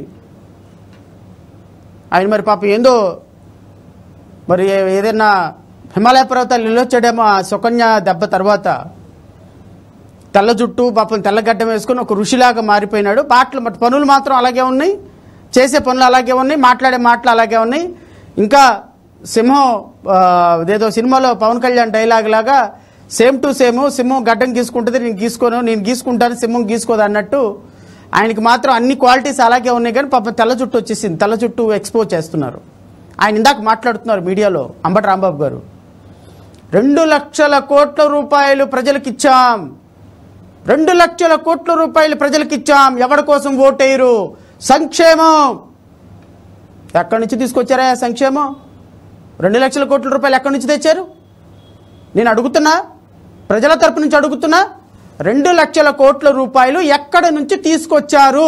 ఆయన మరి పాపం ఏందో మరి ఏ- ఏదైనా హిమాలయ పర్వతాలు నిలొచ్చాడేమో ఆ సుకన్య దెబ్బ తర్వాత తెల్ల జుట్టు పాపం తెల్లగడ్డం వేసుకుని ఒక ఋషిలాగా మారిపోయినాడు పాటలు మట్ పనులు మాత్రం అలాగే ఉన్నాయి చేసే పనులు అలాగే ఉన్నాయి మాట్లాడే మాటలు అలాగే ఉన్నాయి ఇంకా సింహం ఆ, ఏదో సినిమాలో పవన్ కళ్యాణ్ డైలాగ్ లాగా సేమ్ టు సేమ్ సింహం గడ్డం గీసుకుంటుంది నేను గీసుకోను నేను గీసుకుంటాను సింహం గీసుకోదు అన్నట్టు ఆయనకి మాత్రం అన్ని క్వాలిటీస్ అలాగే ఉన్నాయి కానీ పాపం తెల్ల జుట్టు వచ్చేసింది తెల్ల జుట్టు ఎక్స్పోజ్ చేస్తున్నారు ఆయన ఇందాక మాట్లాడుతున్నారు మీడియాలో అంబటి రాంబాబు గారు రెండు లక్షల కోట్ల రూపాయలు ప్రజలకు ఇచ్చాం రెండు లక్షల కోట్ల రూపాయలు ప్రజలకు ఇచ్చాం ఎవరి కోసం ఓటేయరు సంక్షేమం ఎక్కడి నుంచి తీసుకొచ్చారా ఆ సంక్షేమం రెండు లక్షల కోట్ల రూపాయలు ఎక్కడి నుంచి తెచ్చారు నేను అడుగుతున్నా ప్రజల తరపు నుంచి అడుగుతున్నా రెండు లక్షల కోట్ల రూపాయలు ఎక్కడి నుంచి తీసుకొచ్చారు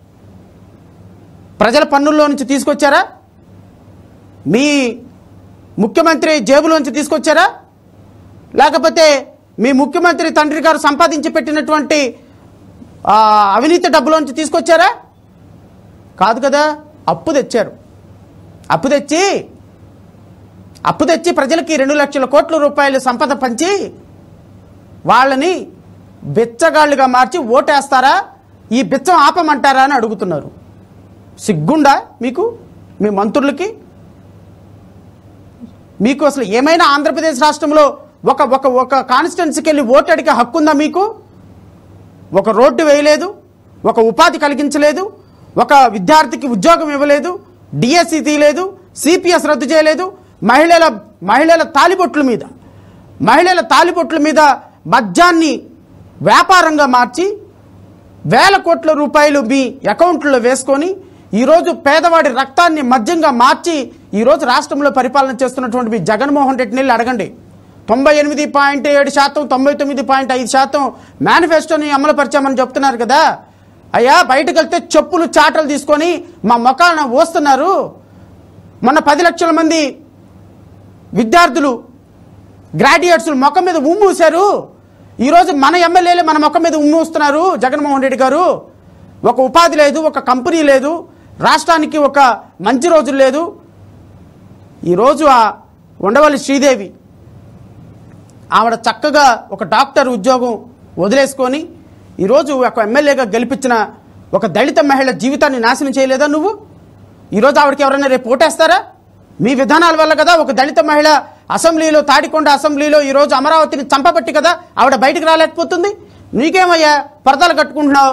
ప్రజల పన్నుల్లో నుంచి తీసుకొచ్చారా మీ ముఖ్యమంత్రి జేబులోంచి తీసుకొచ్చారా లేకపోతే మీ ముఖ్యమంత్రి తండ్రి గారు సంపాదించి పెట్టినటువంటి ఆ, అవినీతి డబ్బులోంచి తీసుకొచ్చారా కాదు కదా అప్పు తెచ్చారు అప్పు తెచ్చి అప్పు తెచ్చి ప్రజలకి రెండు లక్షల కోట్ల రూపాయలు సంపద పంచి వాళ్ళని బిచ్చగాళ్ళుగా మార్చి ఓటేస్తారా ఈ బిచ్చం ఆపమంటారా అని అడుగుతున్నారు సిగ్గుండా మీకు మీ మంత్రులకి మీకు అసలు ఏమైనా ఆంధ్రప్రదేశ్ రాష్ట్రంలో ఒక ఒక ఒక కాన్స్టిట్యున్సీకి వెళ్ళి ఓటు అడిగే హక్కు ఉందా మీకు ఒక రోడ్డు వేయలేదు ఒక ఉపాధి కలిగించలేదు ఒక విద్యార్థికి ఉద్యోగం ఇవ్వలేదు డిఎస్సి తీయలేదు సిపిఎస్ రద్దు చేయలేదు మహిళల మహిళల తాలిబొట్ల మీద మహిళల తాలిబొట్ల మీద మద్యాన్ని వ్యాపారంగా మార్చి వేల కోట్ల రూపాయలు మీ అకౌంట్లో వేసుకొని ఈరోజు పేదవాడి రక్తాన్ని మద్యంగా మార్చి ఈరోజు రాష్ట్రంలో పరిపాలన చేస్తున్నటువంటి మీ జగన్మోహన్ రెడ్డిని వెళ్ళి అడగండి తొంభై ఎనిమిది పాయింట్ ఏడు శాతం తొంభై తొమ్మిది పాయింట్ ఐదు శాతం మేనిఫెస్టోని అమలుపరిచామని చెప్తున్నారు కదా అయ్యా బయటకు వెళ్తే చెప్పులు చాటలు తీసుకొని మా మొఖాన ఓస్తున్నారు మొన్న పది లక్షల మంది విద్యార్థులు గ్రాడ్యుయేట్స్ ముఖం మీద ఉమ్మూశారు ఈరోజు మన ఎమ్మెల్యేలే మన ముఖం మీద ఉమ్మూస్తున్నారు జగన్మోహన్ రెడ్డి గారు ఒక ఉపాధి లేదు ఒక కంపెనీ లేదు రాష్ట్రానికి ఒక మంచి రోజులు లేదు ఈరోజు ఆ ఉండవల్లి శ్రీదేవి ఆవిడ చక్కగా ఒక డాక్టర్ ఉద్యోగం వదిలేసుకొని ఈరోజు ఒక ఎమ్మెల్యేగా గెలిపించిన ఒక దళిత మహిళ జీవితాన్ని నాశనం చేయలేదా నువ్వు ఈరోజు ఆవిడకి ఎవరైనా రేపు ఓటేస్తారా మీ విధానాల వల్ల కదా ఒక దళిత మహిళ అసెంబ్లీలో తాడికొండ అసెంబ్లీలో ఈరోజు అమరావతిని చంపబట్టి కదా ఆవిడ బయటికి రాలేకపోతుంది నీకేమయ్యా పరదాలు కట్టుకుంటున్నావు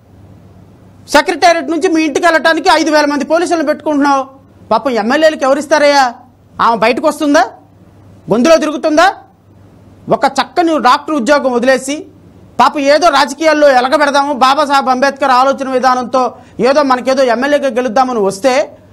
సెక్రటేరియట్ నుంచి మీ ఇంటికి వెళ్ళటానికి ఐదు వేల మంది పోలీసులను పెట్టుకుంటున్నావు పాపం ఎమ్మెల్యేలకు ఎవరిస్తారయ్యా ఆమె బయటకు వస్తుందా గొంతులో తిరుగుతుందా ఒక చక్కని డాక్టర్ ఉద్యోగం వదిలేసి పాపం ఏదో రాజకీయాల్లో ఎలగబెడదాము బాబాసాహెబ్ అంబేద్కర్ ఆలోచన విధానంతో ఏదో మనకేదో ఎమ్మెల్యేగా గెలుద్దామని వస్తే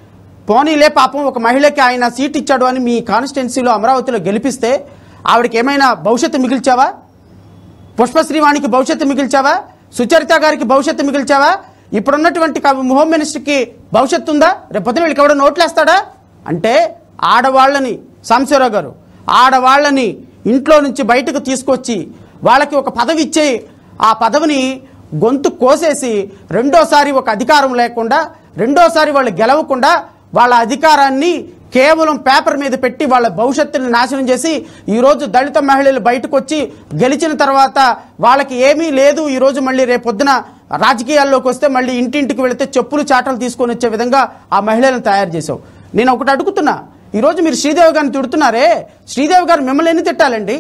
పోనీలే పాపం ఒక మహిళకి ఆయన సీట్ ఇచ్చాడు అని మీ కాన్స్టిట్యున్సీలో అమరావతిలో గెలిపిస్తే ఆవిడకి ఏమైనా భవిష్యత్తు మిగిల్చావా పుష్పశ్రీవాణికి భవిష్యత్తు మిగిల్చావా సుచరిత గారికి భవిష్యత్తు మిగిల్చావా ఇప్పుడున్నటువంటి క- హోమ్ మినిస్టర్కి భవిష్యత్తు ఉందా రేపు పొద్దున వీళ్ళకి ఎవడో నోట్లేస్తాడా అంటే ఆడవాళ్ళని సాంబశివరావు గారు ఆడవాళ్ళని ఇంట్లో నుంచి బయటకు తీసుకొచ్చి వాళ్ళకి ఒక పదవి ఇచ్చే ఆ పదవిని గొంతు కోసేసి రెండోసారి ఒక అధికారం లేకుండా రెండోసారి వాళ్ళు గెలవకుండా వాళ్ళ అధికారాన్ని కేవలం పేపర్ మీద పెట్టి వాళ్ళ భవిష్యత్తుని నాశనం చేసి ఈరోజు దళిత మహిళలు బయటకు వచ్చి గెలిచిన తర్వాత వాళ్ళకి ఏమీ లేదు ఈరోజు మళ్ళీ రేపొద్దున రాజకీయాల్లోకి వస్తే మళ్ళీ ఇంటింటికి వెళితే చెప్పులు చాటలు తీసుకొని వచ్చే విధంగా ఆ మహిళలను తయారు చేసావు నేను ఒకటి అడుగుతున్నా ఈరోజు మీరు శ్రీదేవి గారిని తిడుతున్నారే శ్రీదేవి గారు మిమ్మల్ని ఎన్ని తిట్టాలండి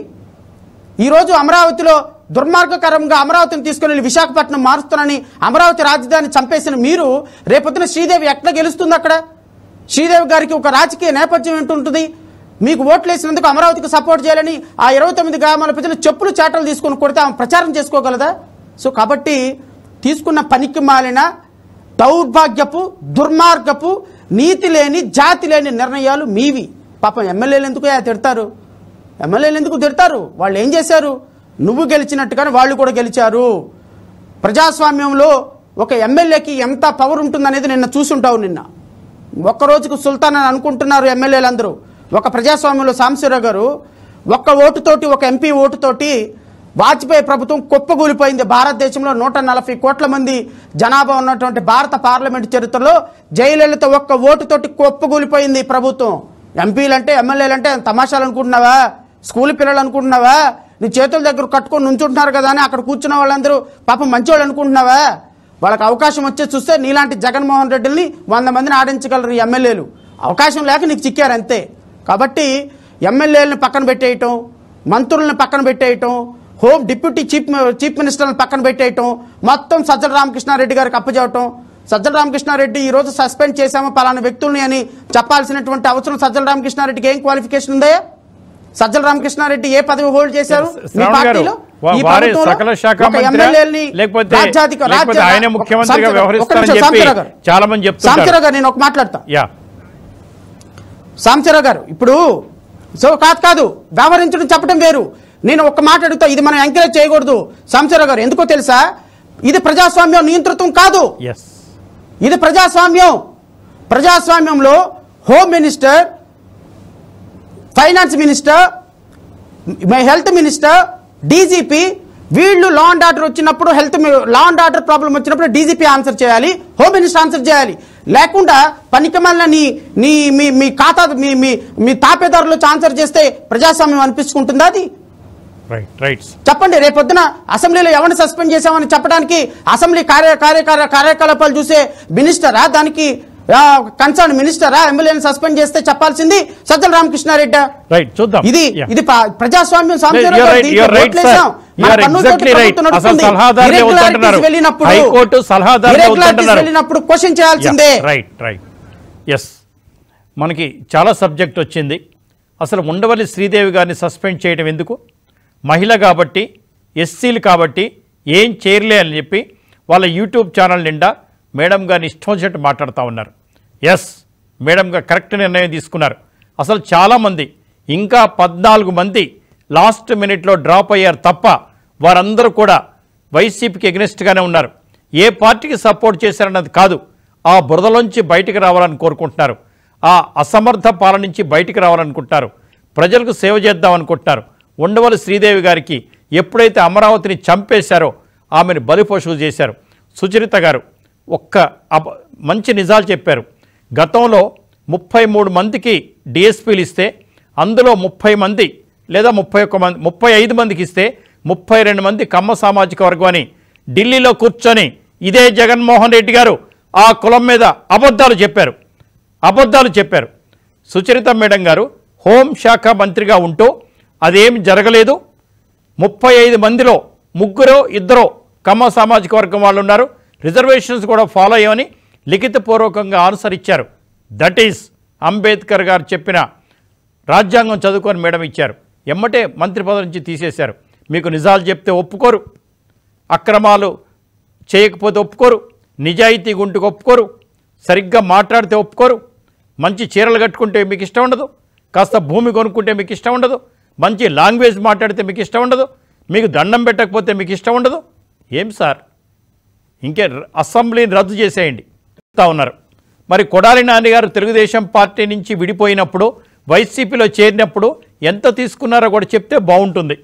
ఈరోజు అమరావతిలో దుర్మార్గకరంగా అమరావతిని తీసుకుని వెళ్ళి విశాఖపట్నం మారుస్తానని అమరావతి రాజధాని చంపేసిన మీరు రేపొద్దున శ్రీదేవి ఎట్లా గెలుస్తుంది అక్కడ శ్రీదేవి గారికి ఒక రాజకీయ నేపథ్యం ఏంటుంటుంది మీకు ఓట్లు వేసినందుకు అమరావతికి సపోర్ట్ చేయాలని ఆ ఇరవై తొమ్మిది గ్రామాల ప్రజలు చెప్పులు చాటలు తీసుకొని కొడితే ఆమె ప్రచారం చేసుకోగలదా సో కాబట్టి తీసుకున్న పనికి మాలిన దౌర్భాగ్యపు దుర్మార్గపు నీతి లేని జాతి లేని నిర్ణయాలు మీవి పాపం ఎమ్మెల్యేలు ఎందుకు యా తిడతారు ఎమ్మెల్యేలు ఎందుకు తిడతారు వాళ్ళు ఏం చేశారు నువ్వు గెలిచినట్టుగానే వాళ్ళు కూడా గెలిచారు ప్రజాస్వామ్యంలో ఒక ఎమ్మెల్యేకి ఎంత పవర్ ఉంటుందనేది నిన్న చూసుంటావు నిన్న ఒక్క రోజుకు సుల్తాన్ అని అనుకుంటున్నారు ఎమ్మెల్యేలు అందరూ ఒక ప్రజాస్వామ్యంలో సాంబశివరావు గారు ఒక్క ఓటుతోటి ఒక ఎంపీ ఓటుతోటి వాజ్పేయి ప్రభుత్వం కుప్పగూలిపోయింది భారతదేశంలో నూట నలభై కోట్ల మంది జనాభా ఉన్నటువంటి భారత పార్లమెంట్ చరిత్రలో జయలలిత ఒక్క ఓటుతోటి కుప్పగూలిపోయింది ఈ ప్రభుత్వం ఎంపీలంటే ఎమ్మెల్యేలంటే తమాషాలు అనుకుంటున్నావా స్కూల్ పిల్లలు అనుకుంటున్నావా నీ చేతుల దగ్గర కట్టుకొని నుంచుంటున్నారు కదా అని అక్కడ కూర్చున్న వాళ్ళందరూ పాపం మంచోళ్ళు అనుకుంటున్నావా వాళ్ళకి అవకాశం వచ్చే చూస్తే నీలాంటి జగన్మోహన్ రెడ్డిని వంద మందిని ఆడించగలరు ఈ ఎమ్మెల్యేలు అవకాశం లేక నీకు చిక్కారు అంతే కాబట్టి ఎమ్మెల్యేలను పక్కన పెట్టేయటం మంత్రులను పక్కన పెట్టేయటం హోమ్ డిప్యూటీ చీఫ్ చీఫ్ మినిస్టర్లను పక్కన పెట్టేయటం మొత్తం సజ్జల రామకృష్ణారెడ్డి గారికి అప్పచెవటం సజ్జల రామకృష్ణారెడ్డి ఈ రోజు సస్పెండ్ చేశాము పలానా వ్యక్తుల్ని అని చెప్పాల్సినటువంటి అవసరం సజ్జల రామకృష్ణారెడ్డికి ఏం క్వాలిఫికేషన్ ఉందా సజ్జల రామకృష్ణారెడ్డి ఏ పదవి హోల్డ్ చేశారు మీ శ్రావణ్ గారు పార్టీలో వా- ఈ వారే ప్రభుత్వంలో సకల శాఖ ఒక మంత్రి ఎమ్మెల్యేలని లేకపోతే రాజ్యాధిక- లేకపోతే రాజ్య- ఆయన ముఖ్యమంత్రిగా సాంబశివరావు- వ్యవహరిస్తారని ఒక్క నిమిషం, చెప్పి సాంబశివరావు గారు. చాలా మంది చెప్తుంటారు సాంబశివరావు గారు నేను ఒక మాట్లాడతా యా సాంబశివరావు గారు ఇప్పుడు సో కాదు కాదు వ్యవహరించడం చెప్పడం వేరు నేను ఒక మాట అడుగుతా ఇది మనం ఎంకరేజ్ చేయకూడదు సాంబశివరావు గారు ఎందుకో తెలుసా ఇది ప్రజాస్వామ్యం నియంత్రితం కాదు ఎస్ ఇది ప్రజాస్వామ్యం ప్రజాస్వామ్యంలో home minister finance minister health minister DGP వీళ్ళు లా అండ్ ఆర్డర్ వచ్చినప్పుడు health law and order problem వచ్చినప్పుడు డీజీపీ ఆన్సర్ చేయాలి హోమ్ మినిస్టర్ ఆన్సర్ చేయాలి లేకుండా పనికిమల్ల నీ నీ మీ మీ ఖాతా మీ మీ మీ తాపేదారులు వచ్చి ఆన్సర్ చేస్తే ప్రజాస్వామ్యం అనిపించుకుంటుందా అది రైట్ రైట్ చెప్పండి రేపొద్దున అసెంబ్లీలో ఎవరిని సస్పెండ్ చేశామని చెప్పడానికి అసెంబ్లీ కార్య కార్యకార కార్యకలాపాలు చూసే మినిస్టరా దానికి కన్సర్న్ మినిస్టరా ఎమ్మెల్యేని సస్పెండ్ చేస్తే చెప్పాల్సింది సజ్జల రామకృష్ణారెడ్డి రైట్ చూద్దాం ఇది Yeah. ఇది ప- ప్రజాస్వామ్యం సాంబశివరావు You're గారు right, దీంట్లో you're right, ఓట్లేసాం. sir. మన You're పన్నులతోటి exactly right. ప్రభుత్వం అసలు నడుస్తుంది. సలహాదారులే Irregularities వద్దంటున్నారు. వెళ్ళినప్పుడు హైకోర్టు సలహాదారులే Irregularities వద్దంటున్నారు. వెళ్ళినప్పుడు క్వశ్చన్ చేయాల్సిందే రైట్ రైట్ ఎస్ మనకి చాలా సబ్జెక్ట్ వచ్చింది అసలు ఉండవల్లి శ్రీదేవి గారిని సస్పెండ్ చేయడం ఎందుకు మహిళ కాబట్టి ఎస్సీలు కాబట్టి ఏం చేయలే అని చెప్పి వాళ్ళ యూట్యూబ్ ఛానల్ నిండా మేడం గారిని ఇష్టం వచ్చినట్టు మాట్లాడుతూ ఉన్నారు ఎస్ మేడం గారు కరెక్ట్ నిర్ణయం తీసుకున్నారు అసలు చాలామంది ఇంకా పద్నాలుగు మంది లాస్ట్ మినిట్లో డ్రాప్ అయ్యారు తప్ప వారందరూ కూడా వైసీపీకి ఎగ్నెస్ట్గానే ఉన్నారు ఏ పార్టీకి సపోర్ట్ చేశారన్నది కాదు ఆ బురదలోంచి బయటికి రావాలని కోరుకుంటున్నారు ఆ అసమర్థ పాలన నుంచి బయటికి రావాలనుకుంటున్నారు ప్రజలకు సేవ చేద్దాం అనుకుంటున్నారు ఉండవల్లి శ్రీదేవి గారికి ఎప్పుడైతే అమరావతిని చంపేశారో ఆమెను బలిపోషులు చేశారు సుచరిత గారు ఒక్క అప- మంచి నిజాలు చెప్పారు గతంలో ముప్పై మూడు మందికి డిఎస్పీలు ఇస్తే అందులో ముప్పై మంది లేదా ముప్పై ఒక్క మంది ముప్పై ఐదు మందికి ఇస్తే ముప్పై రెండు మంది కమ్మ సామాజిక వర్గం అని ఢిల్లీలో కూర్చొని ఇదే జగన్మోహన్ రెడ్డి గారు ఆ కులం మీద అబద్ధాలు చెప్పారు అబద్ధాలు చెప్పారు సుచరిత మేడం గారు హోంశాఖ మంత్రిగా ఉంటూ అదేమి జరగలేదు ముప్పై ఐదు మందిలో ముగ్గురో ఇద్దరో కమ్మ సామాజిక వర్గం వాళ్ళు ఉన్నారు రిజర్వేషన్స్ కూడా ఫాలో అయ్యమని లిఖితపూర్వకంగా ఆన్సర్ ఇచ్చారు దట్ ఈస్ అంబేద్కర్ గారు చెప్పిన రాజ్యాంగం చదువుకొని మేడం ఇచ్చారు ఎమ్మటే మంత్రి పదవి నుంచి తీసేశారు మీకు నిజాలు చెప్తే ఒప్పుకోరు అక్రమాలు చేయకపోతే ఒప్పుకోరు నిజాయితీ గుంటుకు ఒప్పుకోరు సరిగ్గా మాట్లాడితే ఒప్పుకోరు మంచి చీరలు కట్టుకుంటే మీకు ఇష్టం ఉండదు కాస్త భూమి కొనుక్కుంటే మీకు ఇష్టం ఉండదు మంచి లాంగ్వేజ్ మాట్లాడితే మీకు ఇష్టం ఉండదు మీకు దండం పెట్టకపోతే మీకు ఇష్టం ఉండదు ఏం సార్ ఇంకే అసెంబ్లీని రద్దు చేసేయండి చెప్తా ఉన్నారు మరి కొడాలి నాని గారు తెలుగుదేశం పార్టీ నుంచి విడిపోయినప్పుడు వైసీపీలో చేరినప్పుడు ఎంత తీసుకున్నారో కూడా చెప్తే బాగుంటుంది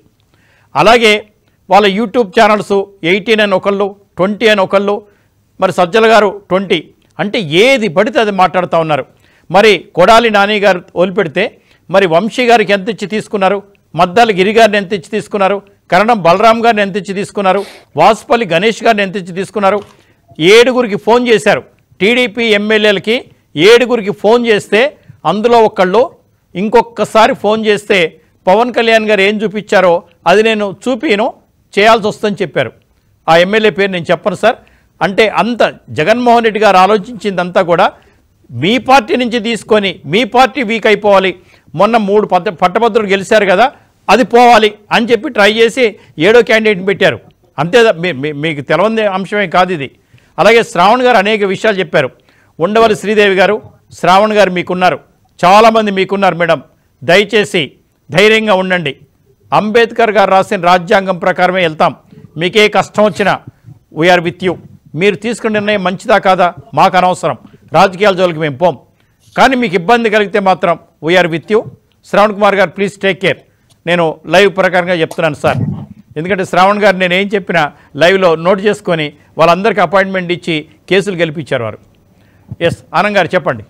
అలాగే వాళ్ళ యూట్యూబ్ ఛానల్స్ ఎయిటీన్ అని ఒకళ్ళు ట్వంటీ అని ఒకళ్ళు మరి సజ్జల గారు ట్వంటీ అంటే ఏది పడితే అది మాట్లాడుతూ ఉన్నారు మరి కొడాలి నాని గారు వదిలిపెడితే మరి వంశీ గారికి ఎంత ఇచ్చి తీసుకున్నారు మద్దాలి గిరి గారిని ఎంత ఇచ్చి తీసుకున్నారు కరణం బలరాం గారిని ఎంత ఇచ్చి తీసుకున్నారు వాసుపల్లి గణేష్ గారిని ఎంత ఇచ్చి తీసుకున్నారు ఏడుగురికి ఫోన్ చేశారు టీడీపీ ఎమ్మెల్యేలకి ఏడుగురికి ఫోన్ చేస్తే అందులో ఒకళ్ళు ఇంకొకసారి ఫోన్ చేస్తే పవన్ కళ్యాణ్ గారు ఏం చూపించారో అది నేను చూపిను చేయాల్సి వస్తుందని చెప్పారు ఆ ఎమ్మెల్యే పేరు నేను చెప్పను సార్ అంటే అంత జగన్మోహన్ రెడ్డి గారు ఆలోచించిందంతా కూడా మీ పార్టీ నుంచి తీసుకొని మీ పార్టీ వీక్ అయిపోవాలి మొన్న మూడు పట్ట పట్టభద్రులు గెలిచారు కదా అది పోవాలి అని చెప్పి ట్రై చేసి ఏడో క్యాండిడేట్ని పెట్టారు అంతే మీ- మీ- మీకు తెలవంది అంశమే కాదు ఇది అలాగే శ్రావణ్ గారు అనేక విషయాలు చెప్పారు ఉండవల్లి శ్రీదేవి గారు శ్రావణ్ గారు మీకున్నారు చాలామంది మీకున్నారు మేడం దయచేసి ధైర్యంగా ఉండండి అంబేద్కర్ గారు రాసిన రాజ్యాంగం ప్రకారమే వెళ్తాం మీకే కష్టం వచ్చినా వీఆర్ విత్ యూ మీరు తీసుకున్న నిర్ణయం మంచిదా కాదా మాకు అనవసరం రాజకీయాల జోలికి మేము పోం కానీ మీకు ఇబ్బంది కలిగితే మాత్రం we're with you Shravan Kumar garu please take care నేను లైవ్ ప్రకారంగా చెప్తున్నాను సార్ ఎందుకంటే శ్రావణ్ గారు నేను ఏం చెప్పినా లైవ్లో నోట్ చేసుకొని వాళ్ళందరికీ అపాయింట్మెంట్ ఇచ్చి కేసులు గెలిపించారు వారు ఎస్ ఆనంద్ గారు చెప్పండి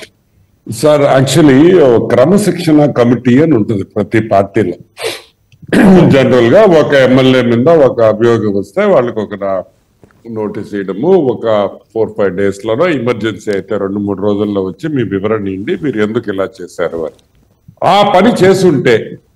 సార్ యాక్చువల్లీ క్రమశిక్షణ కమిటీ అని ఉంటుంది ప్రతి పార్టీలో జనరల్ గా ఒక ఎమ్మెల్యే మీద ఒక అభియోగం వస్తే వాళ్ళకి ఒక నా- నోటీస్ ఇవ్వడము ఒక ఫోర్ ఫైవ్ డేస్ లోనో ఎమర్జెన్సీ అయితే రెండు మూడు రోజుల్లో వచ్చి మీ వివరణ ఇండి మీరు ఎందుకు ఇలా చేశారు అని ఆ పని చేసుంటే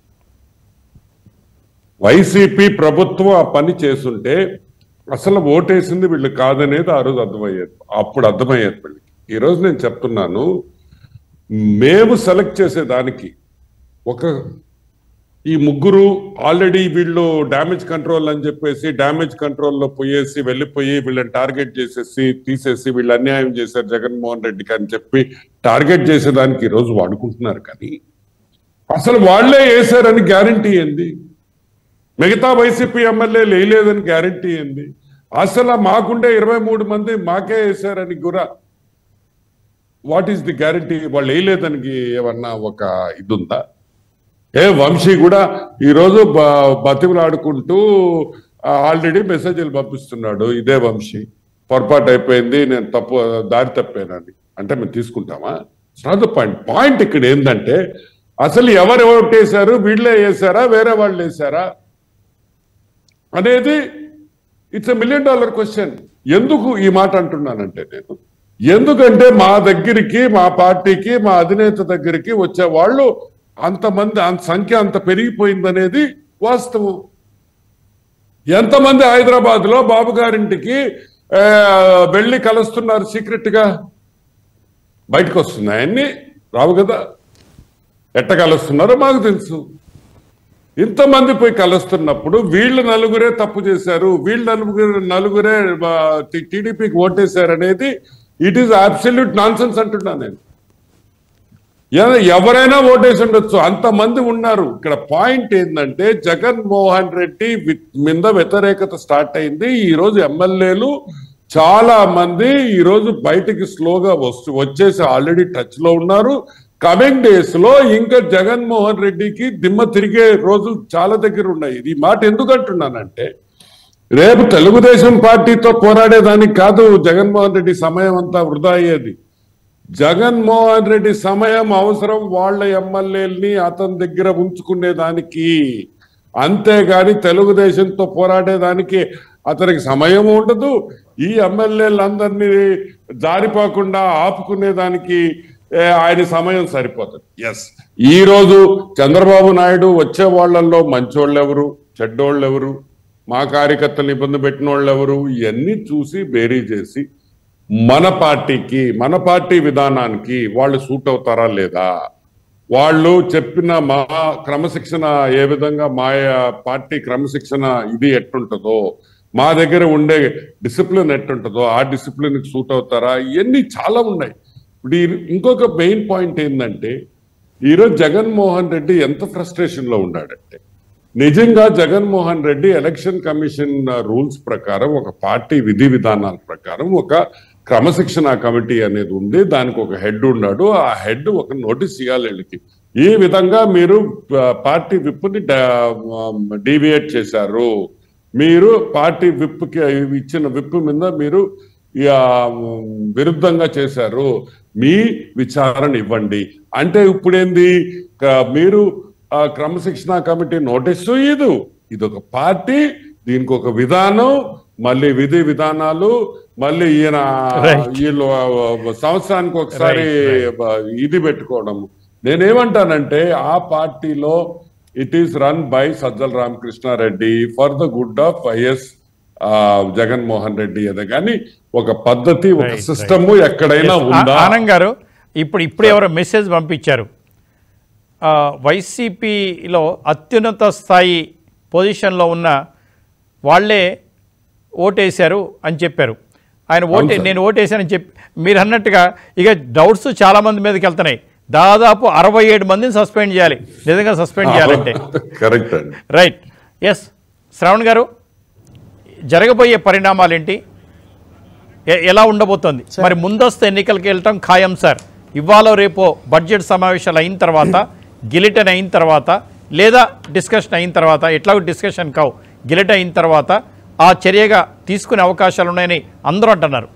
వైసీపీ ప్రభుత్వం ఆ పని చేసుంటే అసలు ఓటేసింది వీళ్ళు కాదనేది ఆ రోజు అర్థమయ్యేది అప్పుడు అర్థమయ్యేది వీళ్ళకి ఈ రోజు నేను చెప్తున్నాను మేము సెలెక్ట్ చేసేదానికి ఒక ఈ ముగ్గురు ఆల్రెడీ వీళ్ళు డ్యామేజ్ కంట్రోల్ అని చెప్పేసి డ్యామేజ్ కంట్రోల్లో పోయేసి వెళ్ళిపోయి వీళ్ళని టార్గెట్ చేసేసి తీసేసి వీళ్ళు అన్యాయం చేశారు జగన్మోహన్ రెడ్డికి అని చెప్పి టార్గెట్ చేసేదానికి ఈ రోజు వాడుకుంటున్నారు కానీ అసలు వాళ్ళే వేశారని గ్యారంటీ ఏంది మిగతా వైసీపీ ఎమ్మెల్యేలు వేయలేదని గ్యారంటీ ఏంది అసలు మాకుండే ఇరవై మూడు మంది మాకే వేశారని కూడా వాట్ ఈస్ ది గ్యారంటీ వాళ్ళు వేయలేదని ఏమన్నా ఒక ఇది ఉందా ఏ వంశీ కూడా ఈరోజు బ- బతిమలాడుకుంటూ ఆల్రెడీ మెసేజ్లు పంపిస్తున్నాడు ఇదే వంశీ పొరపాటు అయిపోయింది నేను తప్పు దారి తప్పానని అంటే మేము తీసుకుంటామా నాట్ ద పాయింట్ పాయింట్ ఇక్కడ ఏంటంటే అసలు ఎవరు ఓటేశారు వీళ్ళే వేసారా వేరే వాళ్ళు వేసారా అనేది it's a million dollar question ఎందుకు ఈ మాట అంటున్నానంటే నేను ఎందుకంటే మా దగ్గరికి మా పార్టీకి మా అధినేత దగ్గరికి వచ్చే వాళ్ళు అంతమంది అంత సంఖ్య అంత పెరిగిపోయిందనేది వాస్తవం ఎంతమంది హైదరాబాద్ లో బాబు గారింటికి ఆ, వెళ్ళి కలుస్తున్నారు సీక్రెట్ గా బయటకు వస్తున్నాయి అన్ని రావు కదా ఎట్ట కలుస్తున్నారో మాకు తెలుసు ఇంతమంది పోయి కలుస్తున్నప్పుడు వీళ్ళు నలుగురే తప్పు చేశారు వీళ్ళు నలుగురు నలుగురే టీడీపీకి ఓటేశారు అనేది it is absolute nonsense అంటున్నా నేను ఎవ- ఎవరైనా ఓటేసి ఉండొచ్చు అంతమంది ఉన్నారు ఇక్కడ పాయింట్ ఏంటంటే జగన్మోహన్ రెడ్డి వి- మీద వ్యతిరేకత స్టార్ట్ అయింది ఈ రోజు ఎమ్మెల్యేలు చాలా మంది ఈ రోజు బయటికి స్లోగా వస్తు వచ్చేసి ఆల్రెడీ టచ్ లో ఉన్నారు కమింగ్ డేస్ లో ఇంకా జగన్మోహన్ రెడ్డికి దిమ్మ తిరిగే రోజులు చాలా దగ్గర ఉన్నాయి ఈ మాట ఎందుకు అంటున్నానంటే రేపు తెలుగుదేశం పార్టీతో పోరాడేదానికి కాదు జగన్మోహన్ రెడ్డి సమయం అంతా వృధా అయ్యేది జగన్మోహన్ రెడ్డి సమయం అవసరం వాళ్ళ ఎమ్మెల్యేలని అతని దగ్గర ఉంచుకునేదానికి అంతేగాని తెలుగుదేశంతో పోరాడేదానికి అతనికి సమయం ఉండదు ఈ ఎమ్మెల్యేలందరినీ జారిపోకుండా ఆపుకునేదానికి ఏ, ఆయన సమయం సరిపోతుంది ఎస్ ఈ రోజు చంద్రబాబు నాయుడు వచ్చే వాళ్ళల్లో మంచోళ్ళు ఎవరు చెడ్డోళ్ళు ఎవరు మా కార్యకర్తలు ఇబ్బంది పెట్టిన వాళ్ళు ఎవరు ఇవన్నీ చూసి బేరీ చేసి మన పార్టీకి మన పార్టీ విధానానికి వాళ్ళు సూట్ అవుతారా లేదా వాళ్ళు చెప్పిన మా క్రమశిక్షణ ఏ విధంగా మా పార్టీ క్రమశిక్షణ ఇది ఎట్టుంటుందో మా దగ్గర ఉండే డిసిప్లిన్ ఎట్టుంటుందో ఆ డిసిప్లిన్ కి సూట్ అవుతారా ఇవన్నీ చాలా ఉన్నాయి ఇప్పుడు ఈ- ఇంకొక మెయిన్ పాయింట్ ఏంటంటే ఈరోజు జగన్మోహన్ రెడ్డి ఎంత ఫ్రస్ట్రేషన్ లో ఉన్నాడంటే నిజంగా Jaganmohan Reddy election commission rules ప్రకారం ఒక పార్టీ విధి విధానాల ప్రకారం ఒక క్రమశిక్షణ కమిటీ అనేది ఉంది దానికి ఒక హెడ్ ఉన్నాడు ఆ హెడ్ ఒక నోటీస్ ఇవ్వాలి వీళ్ళకి ఈ విధంగా మీరు ఆ, పార్టీ విప్ని డీవియేట్ చేశారు మీరు పార్టీ విప్కి ఇచ్చిన విప్ మీద మీరు ఆ, విరుద్ధంగా చేశారు మీ విచారణ ఇవ్వండి అంటే ఇప్పుడేంది క- మీరు ఆ క్రమశిక్షణ కమిటీ నోటీసు ఇది ఇది ఒక పార్టీ దీనికి ఒక విధానం మళ్ళీ విధి విధానాలు మళ్ళీ ఈయన Right. వీళ్ళు ఆ, సంవత్సరానికి ఒకసారి Right, ఇది పెట్టుకోవడం నేనేమంటానంటే ఆ పార్టీలో it is run by Sajjala Ramakrishna Reddy for the good of YS Jaganmohan Reddy అదే కానీ ఒక పద్ధతి ఒక Right, సిస్టమ్ ఎక్కడైనా Yes, ఉందా ఆ- ఆనంద్ గారు ఇప్పుడు ఇప్పుడు ఎవరో మెసేజ్ పంపించారు ఆ, వైసీపీలో అత్యున్నత స్థాయి పొజిషన్లో ఉన్న వాళ్ళే ఓటేశారు అని చెప్పారు ఆయన ఓటే అవును సార్. నేను ఓటేశానని చెప్పి మీరు అన్నట్టుగా ఇక డౌట్స్ చాలా మంది మీదకి వెళ్తున్నాయి దాదాపు అరవై ఏడు మందిని సస్పెండ్ చేయాలి నిజంగా సస్పెండ్ చేయాలంటే కరెక్ట్ అండి రైట్ ఎస్ శ్రావణ్ గారు జరగబోయే పరిణామాలు ఏంటి ఎ- ఎలా ఉండబోతోంది మరి ముందస్తు ఎన్నికలకి వెళ్ళటం ఖాయం సార్ ఇవాళ రేపో బడ్జెట్ సమావేశాలు అయిన తర్వాత గిలిటన్ అయిన తర్వాత లేదా డిస్కషన్ అయిన తర్వాత ఎట్లాగో డిస్కషన్ కావు గిలిట్ అయిన తర్వాత ఆ చర్యగా తీసుకునే అవకాశాలు ఉన్నాయని అందరూ అంటున్నారు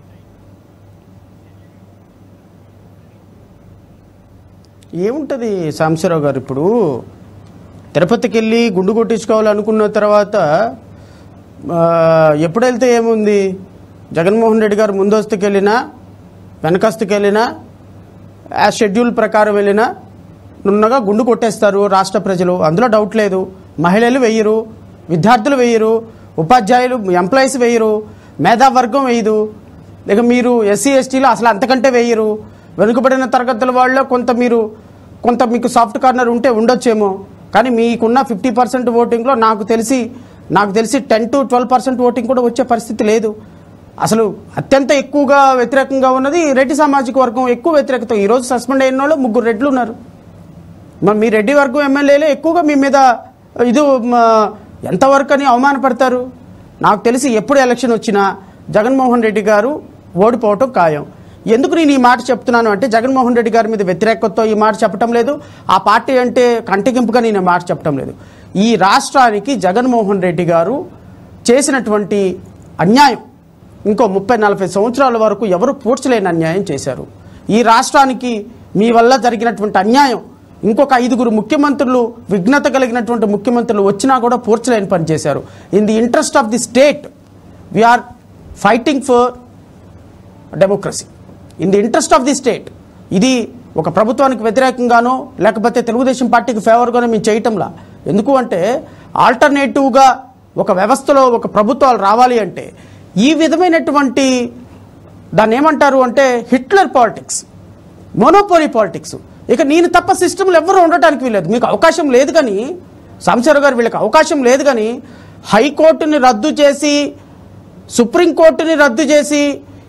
ఏముంటుంది సాంబశివరావు గారు ఇప్పుడు తిరుపతికి వెళ్ళి గుండు కొట్టించుకోవాలనుకున్న తర్వాత ఆ, ఎప్పుడు వెళ్తే ఏముంది జగన్మోహన్ రెడ్డి గారు ముందస్తుకు వెళ్ళినా వెనకస్తుకు వెళ్ళినా ఆ షెడ్యూల్ ప్రకారం వెళ్ళినా నున్నగా గుండు కొట్టేస్తారు రాష్ట్ర ప్రజలు అందులో డౌట్ లేదు మహిళలు వెయ్యరు విద్యార్థులు వెయ్యరు ఉపాధ్యాయులు ఎంప్లాయీస్ వెయ్యరు మేధావర్గం వేయదు ఇక మీరు ఎస్సీ ఎస్టీలు అసలు అంతకంటే వేయరు వెనుకబడిన తరగతుల వాళ్ళు కొంత మీరు కొంత మీకు సాఫ్ట్ కార్నర్ ఉంటే ఉండొచ్చేమో కానీ మీకున్న ఫిఫ్టీ పర్సెంట్ ఓటింగ్లో నాకు తెలిసి నాకు తెలిసి ten to twelve percent voting కూడా వచ్చే పరిస్థితి లేదు అసలు అత్యంత ఎక్కువగా వ్యతిరేకంగా ఉన్నది రెడ్డి సామాజిక వర్గం ఎక్కువ వ్యతిరేకత ఈరోజు సస్పెండ్ అయిన వాళ్ళు ముగ్గురు రెడ్లు ఉన్నారు మరి మీ రెడ్డి వర్గం ఎమ్మెల్యేలే ఎక్కువగా మీ మీద ఇది మ, ఎంతవరకు అని అవమానపడతారు నాకు తెలిసి ఎప్పుడు ఎలక్షన్ వచ్చినా జగన్మోహన్ రెడ్డి గారు ఓడిపోవటం ఖాయం ఎందుకు నేను ఈ మాట చెప్తున్నాను అంటే జగన్మోహన్ రెడ్డి గారి మీద వ్యతిరేకతతో ఈ మాట చెప్పటం లేదు ఆ పార్టీ అంటే కంటికింపుగా నేను ఈ మాట చెప్పటం లేదు ఈ రాష్ట్రానికి జగన్మోహన్ రెడ్డి గారు చేసినటువంటి అన్యాయం ఇంకో ముప్పై నలభై సంవత్సరాల వరకు ఎవరు పూడ్చలేని అన్యాయం చేశారు ఈ రాష్ట్రానికి మీ వల్ల జరిగినటువంటి అన్యాయం ఇంకొక ఐదుగురు ముఖ్యమంత్రులు విఘ్నత కలిగినటువంటి ముఖ్యమంత్రులు వచ్చినా కూడా పూడ్చలేని పని చేశారు in the interest of the state we're fighting for democracy in the interest of the state ఇది ఒక ప్రభుత్వానికి వ్యతిరేకంగానో లేకపోతే తెలుగుదేశం పార్టీకి ఫేవర్గానో మేము చేయటంలా ఎందుకు అంటే ఆల్టర్నేటివ్గా ఒక వ్యవస్థలో ఒక ప్రభుత్వాలు రావాలి అంటే ఈ విధమైనటువంటి దాన్ని ఏమంటారు అంటే హిట్లర్ పాలిటిక్స్ మోనోపోలీ పాలిటిక్స్ ఇక నేను తప్ప సిస్టంలో ఎవ్వరూ ఉండటానికి వీలేదు మీకు అవకాశం లేదు కానీ సాంబశివరావు గారు వీళ్ళకి అవకాశం లేదు కానీ హైకోర్టుని రద్దు చేసి సుప్రీంకోర్టుని రద్దు చేసి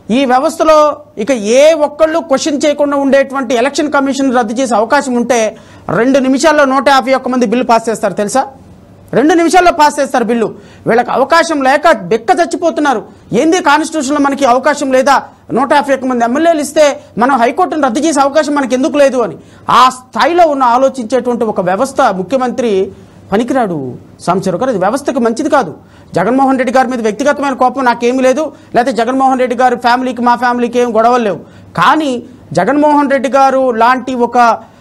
ఈ వ్యవస్థలో ఇక ఏ ఒక్కళ్ళు క్వశ్చన్ చేయకుండా ఉండేటువంటి ఎలక్షన్ కమిషన్ రద్దు చేసే అవకాశం ఉంటే రెండు నిమిషాల్లో నూట యాభై ఒక్క మంది బిల్లు పాస్ చేస్తారు తెలుసా రెండు నిమిషాల్లో పాస్ చేస్తారు బిల్లు వీళ్ళకి అవకాశం లేక బెక్క చచ్చిపోతున్నారు ఏంది కాన్స్టిట్యూషన్లో మనకి అవకాశం లేదా నూట యాభై ఒక్క మంది ఎమ్మెల్యేలు ఇస్తే మనం హైకోర్టును రద్దు చేసే అవకాశం మనకి ఎందుకు లేదు అని ఆ స్థాయిలో ఉన్న ఆలోచించేటువంటి ఒక వ్యవస్థ ముఖ్యమంత్రి పనికిరాడు సాంబశివరావు గారు అది వ్యవస్థకు మంచిది కాదు జగన్మోహన్ రెడ్డి గారి మీద వ్యక్తిగతమైన కోపం నాకేమీ లేదు లేకపోతే జగన్మోహన్ రెడ్డి గారి ఫ్యామిలీకి మా ఫ్యామిలీకి ఏం గొడవలు లేవు కానీ జగన్మోహన్ రెడ్డి గారు లాంటి ఒక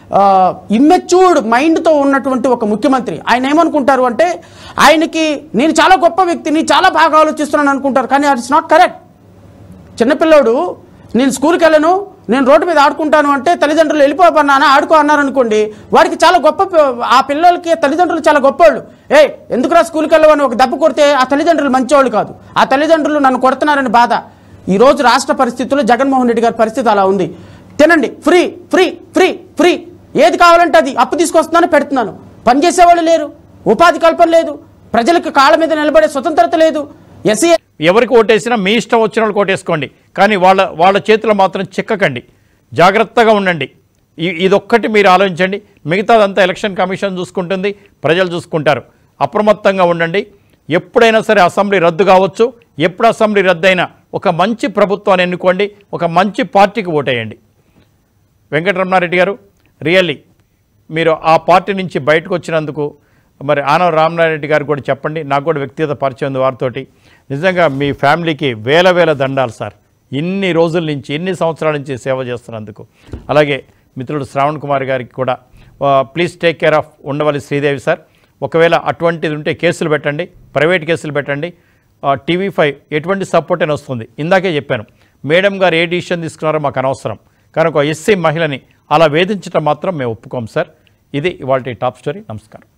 ఇమ్మెచ్యూర్డ్ మైండ్తో ఉన్నటువంటి ఒక ముఖ్యమంత్రి ఆయన ఏమనుకుంటారు అంటే ఆయనకి నేను చాలా గొప్ప వ్యక్తిని చాలా బాగా ఆలోచిస్తున్నాను అనుకుంటారు కానీ అది ఇట్స్ నాట్ కరెక్ట్ చిన్నపిల్లోడు నేను స్కూల్కి వెళ్ళను నేను రోడ్డు మీద ఆడుకుంటాను అంటే తల్లిదండ్రులు వెళ్ళిపోబన్నానా ఆడుకో అన్నారు అనుకోండి వాడికి చాలా గొప్ప పి- ఆ పిల్లలకి తల్లిదండ్రులు చాలా గొప్పవాళ్ళు ఏ ఎందుకురా స్కూల్కి వెళ్ళవని ఒక దెబ్బ కొడితే ఆ తల్లిదండ్రులు మంచివాళ్ళు కాదు ఆ తల్లిదండ్రులు నన్ను కొడుతున్నారని బాధ ఈ రోజు రాష్ట్ర పరిస్థితుల్లో జగన్మోహన్ రెడ్డి గారి పరిస్థితి అలా ఉంది తినండి ఫ్రీ ఫ్రీ ఫ్రీ ఫ్రీ ఏది కావాలంటే అది అప్పు తీసుకొస్తున్నాను పెడుతున్నాను పని చేసేవాళ్ళు లేరు ఉపాధి కల్పన లేదు ప్రజలకు కాళ్ళ మీద నిలబడే స్వతంత్రత లేదు ఎస్సీ ఎవరికి ఓటేసినా మీ ఇష్టం వచ్చిన వాళ్ళకి ఓటేసుకోండి కానీ వాళ్ళ వాళ్ళ చేతిలో మాత్రం చిక్కకండి జాగ్రత్తగా ఉండండి ఈ ఇదొక్కటి మీరు ఆలోచించండి మిగతాదంతా ఎలక్షన్ కమిషన్ చూసుకుంటుంది ప్రజలు చూసుకుంటారు అప్రమత్తంగా ఉండండి ఎప్పుడైనా సరే అసెంబ్లీ రద్దు కావచ్చు ఎప్పుడు అసెంబ్లీ రద్దయినా ఒక మంచి ప్రభుత్వాన్ని ఎన్నుకోండి ఒక మంచి పార్టీకి ఓటేయండి వెంకటరమణారెడ్డి గారు రియల్లీ మీరు ఆ పార్టీ నుంచి బయటకు వచ్చినందుకు మరి ఆనవ రామనారెడ్డి గారు కూడా చెప్పండి నాకు కూడా వ్యక్తిగత పరిచయం ఉంది వారితోటి నిజంగా మీ ఫ్యామిలీకి వేల వేల దండాలు సార్ ఇన్ని రోజుల నుంచి ఎన్ని సంవత్సరాల నుంచి సేవ చేస్తున్నందుకు అలాగే మిత్రుడు శ్రావణ్ కుమార్ గారికి కూడా please take care of Undavalli Sridevi sir ఒకవేళ అటువంటిది ఉంటే కేసులు పెట్టండి ప్రైవేట్ కేసులు పెట్టండి టీవీ ఫైవ్ ఎటువంటి సపోర్ట్ అని వస్తుంది ఇందాకే చెప్పాను మేడం గారు ఏ డిసిషన్ తీసుకున్నారో మాకు అనవసరం కానీ ఒక ఎస్సీ మహిళని అలా వేధించడం మాత్రం మేము ఒప్పుకోం సార్ ఇది ఇవాళ టాప్ స్టోరీ నమస్కారం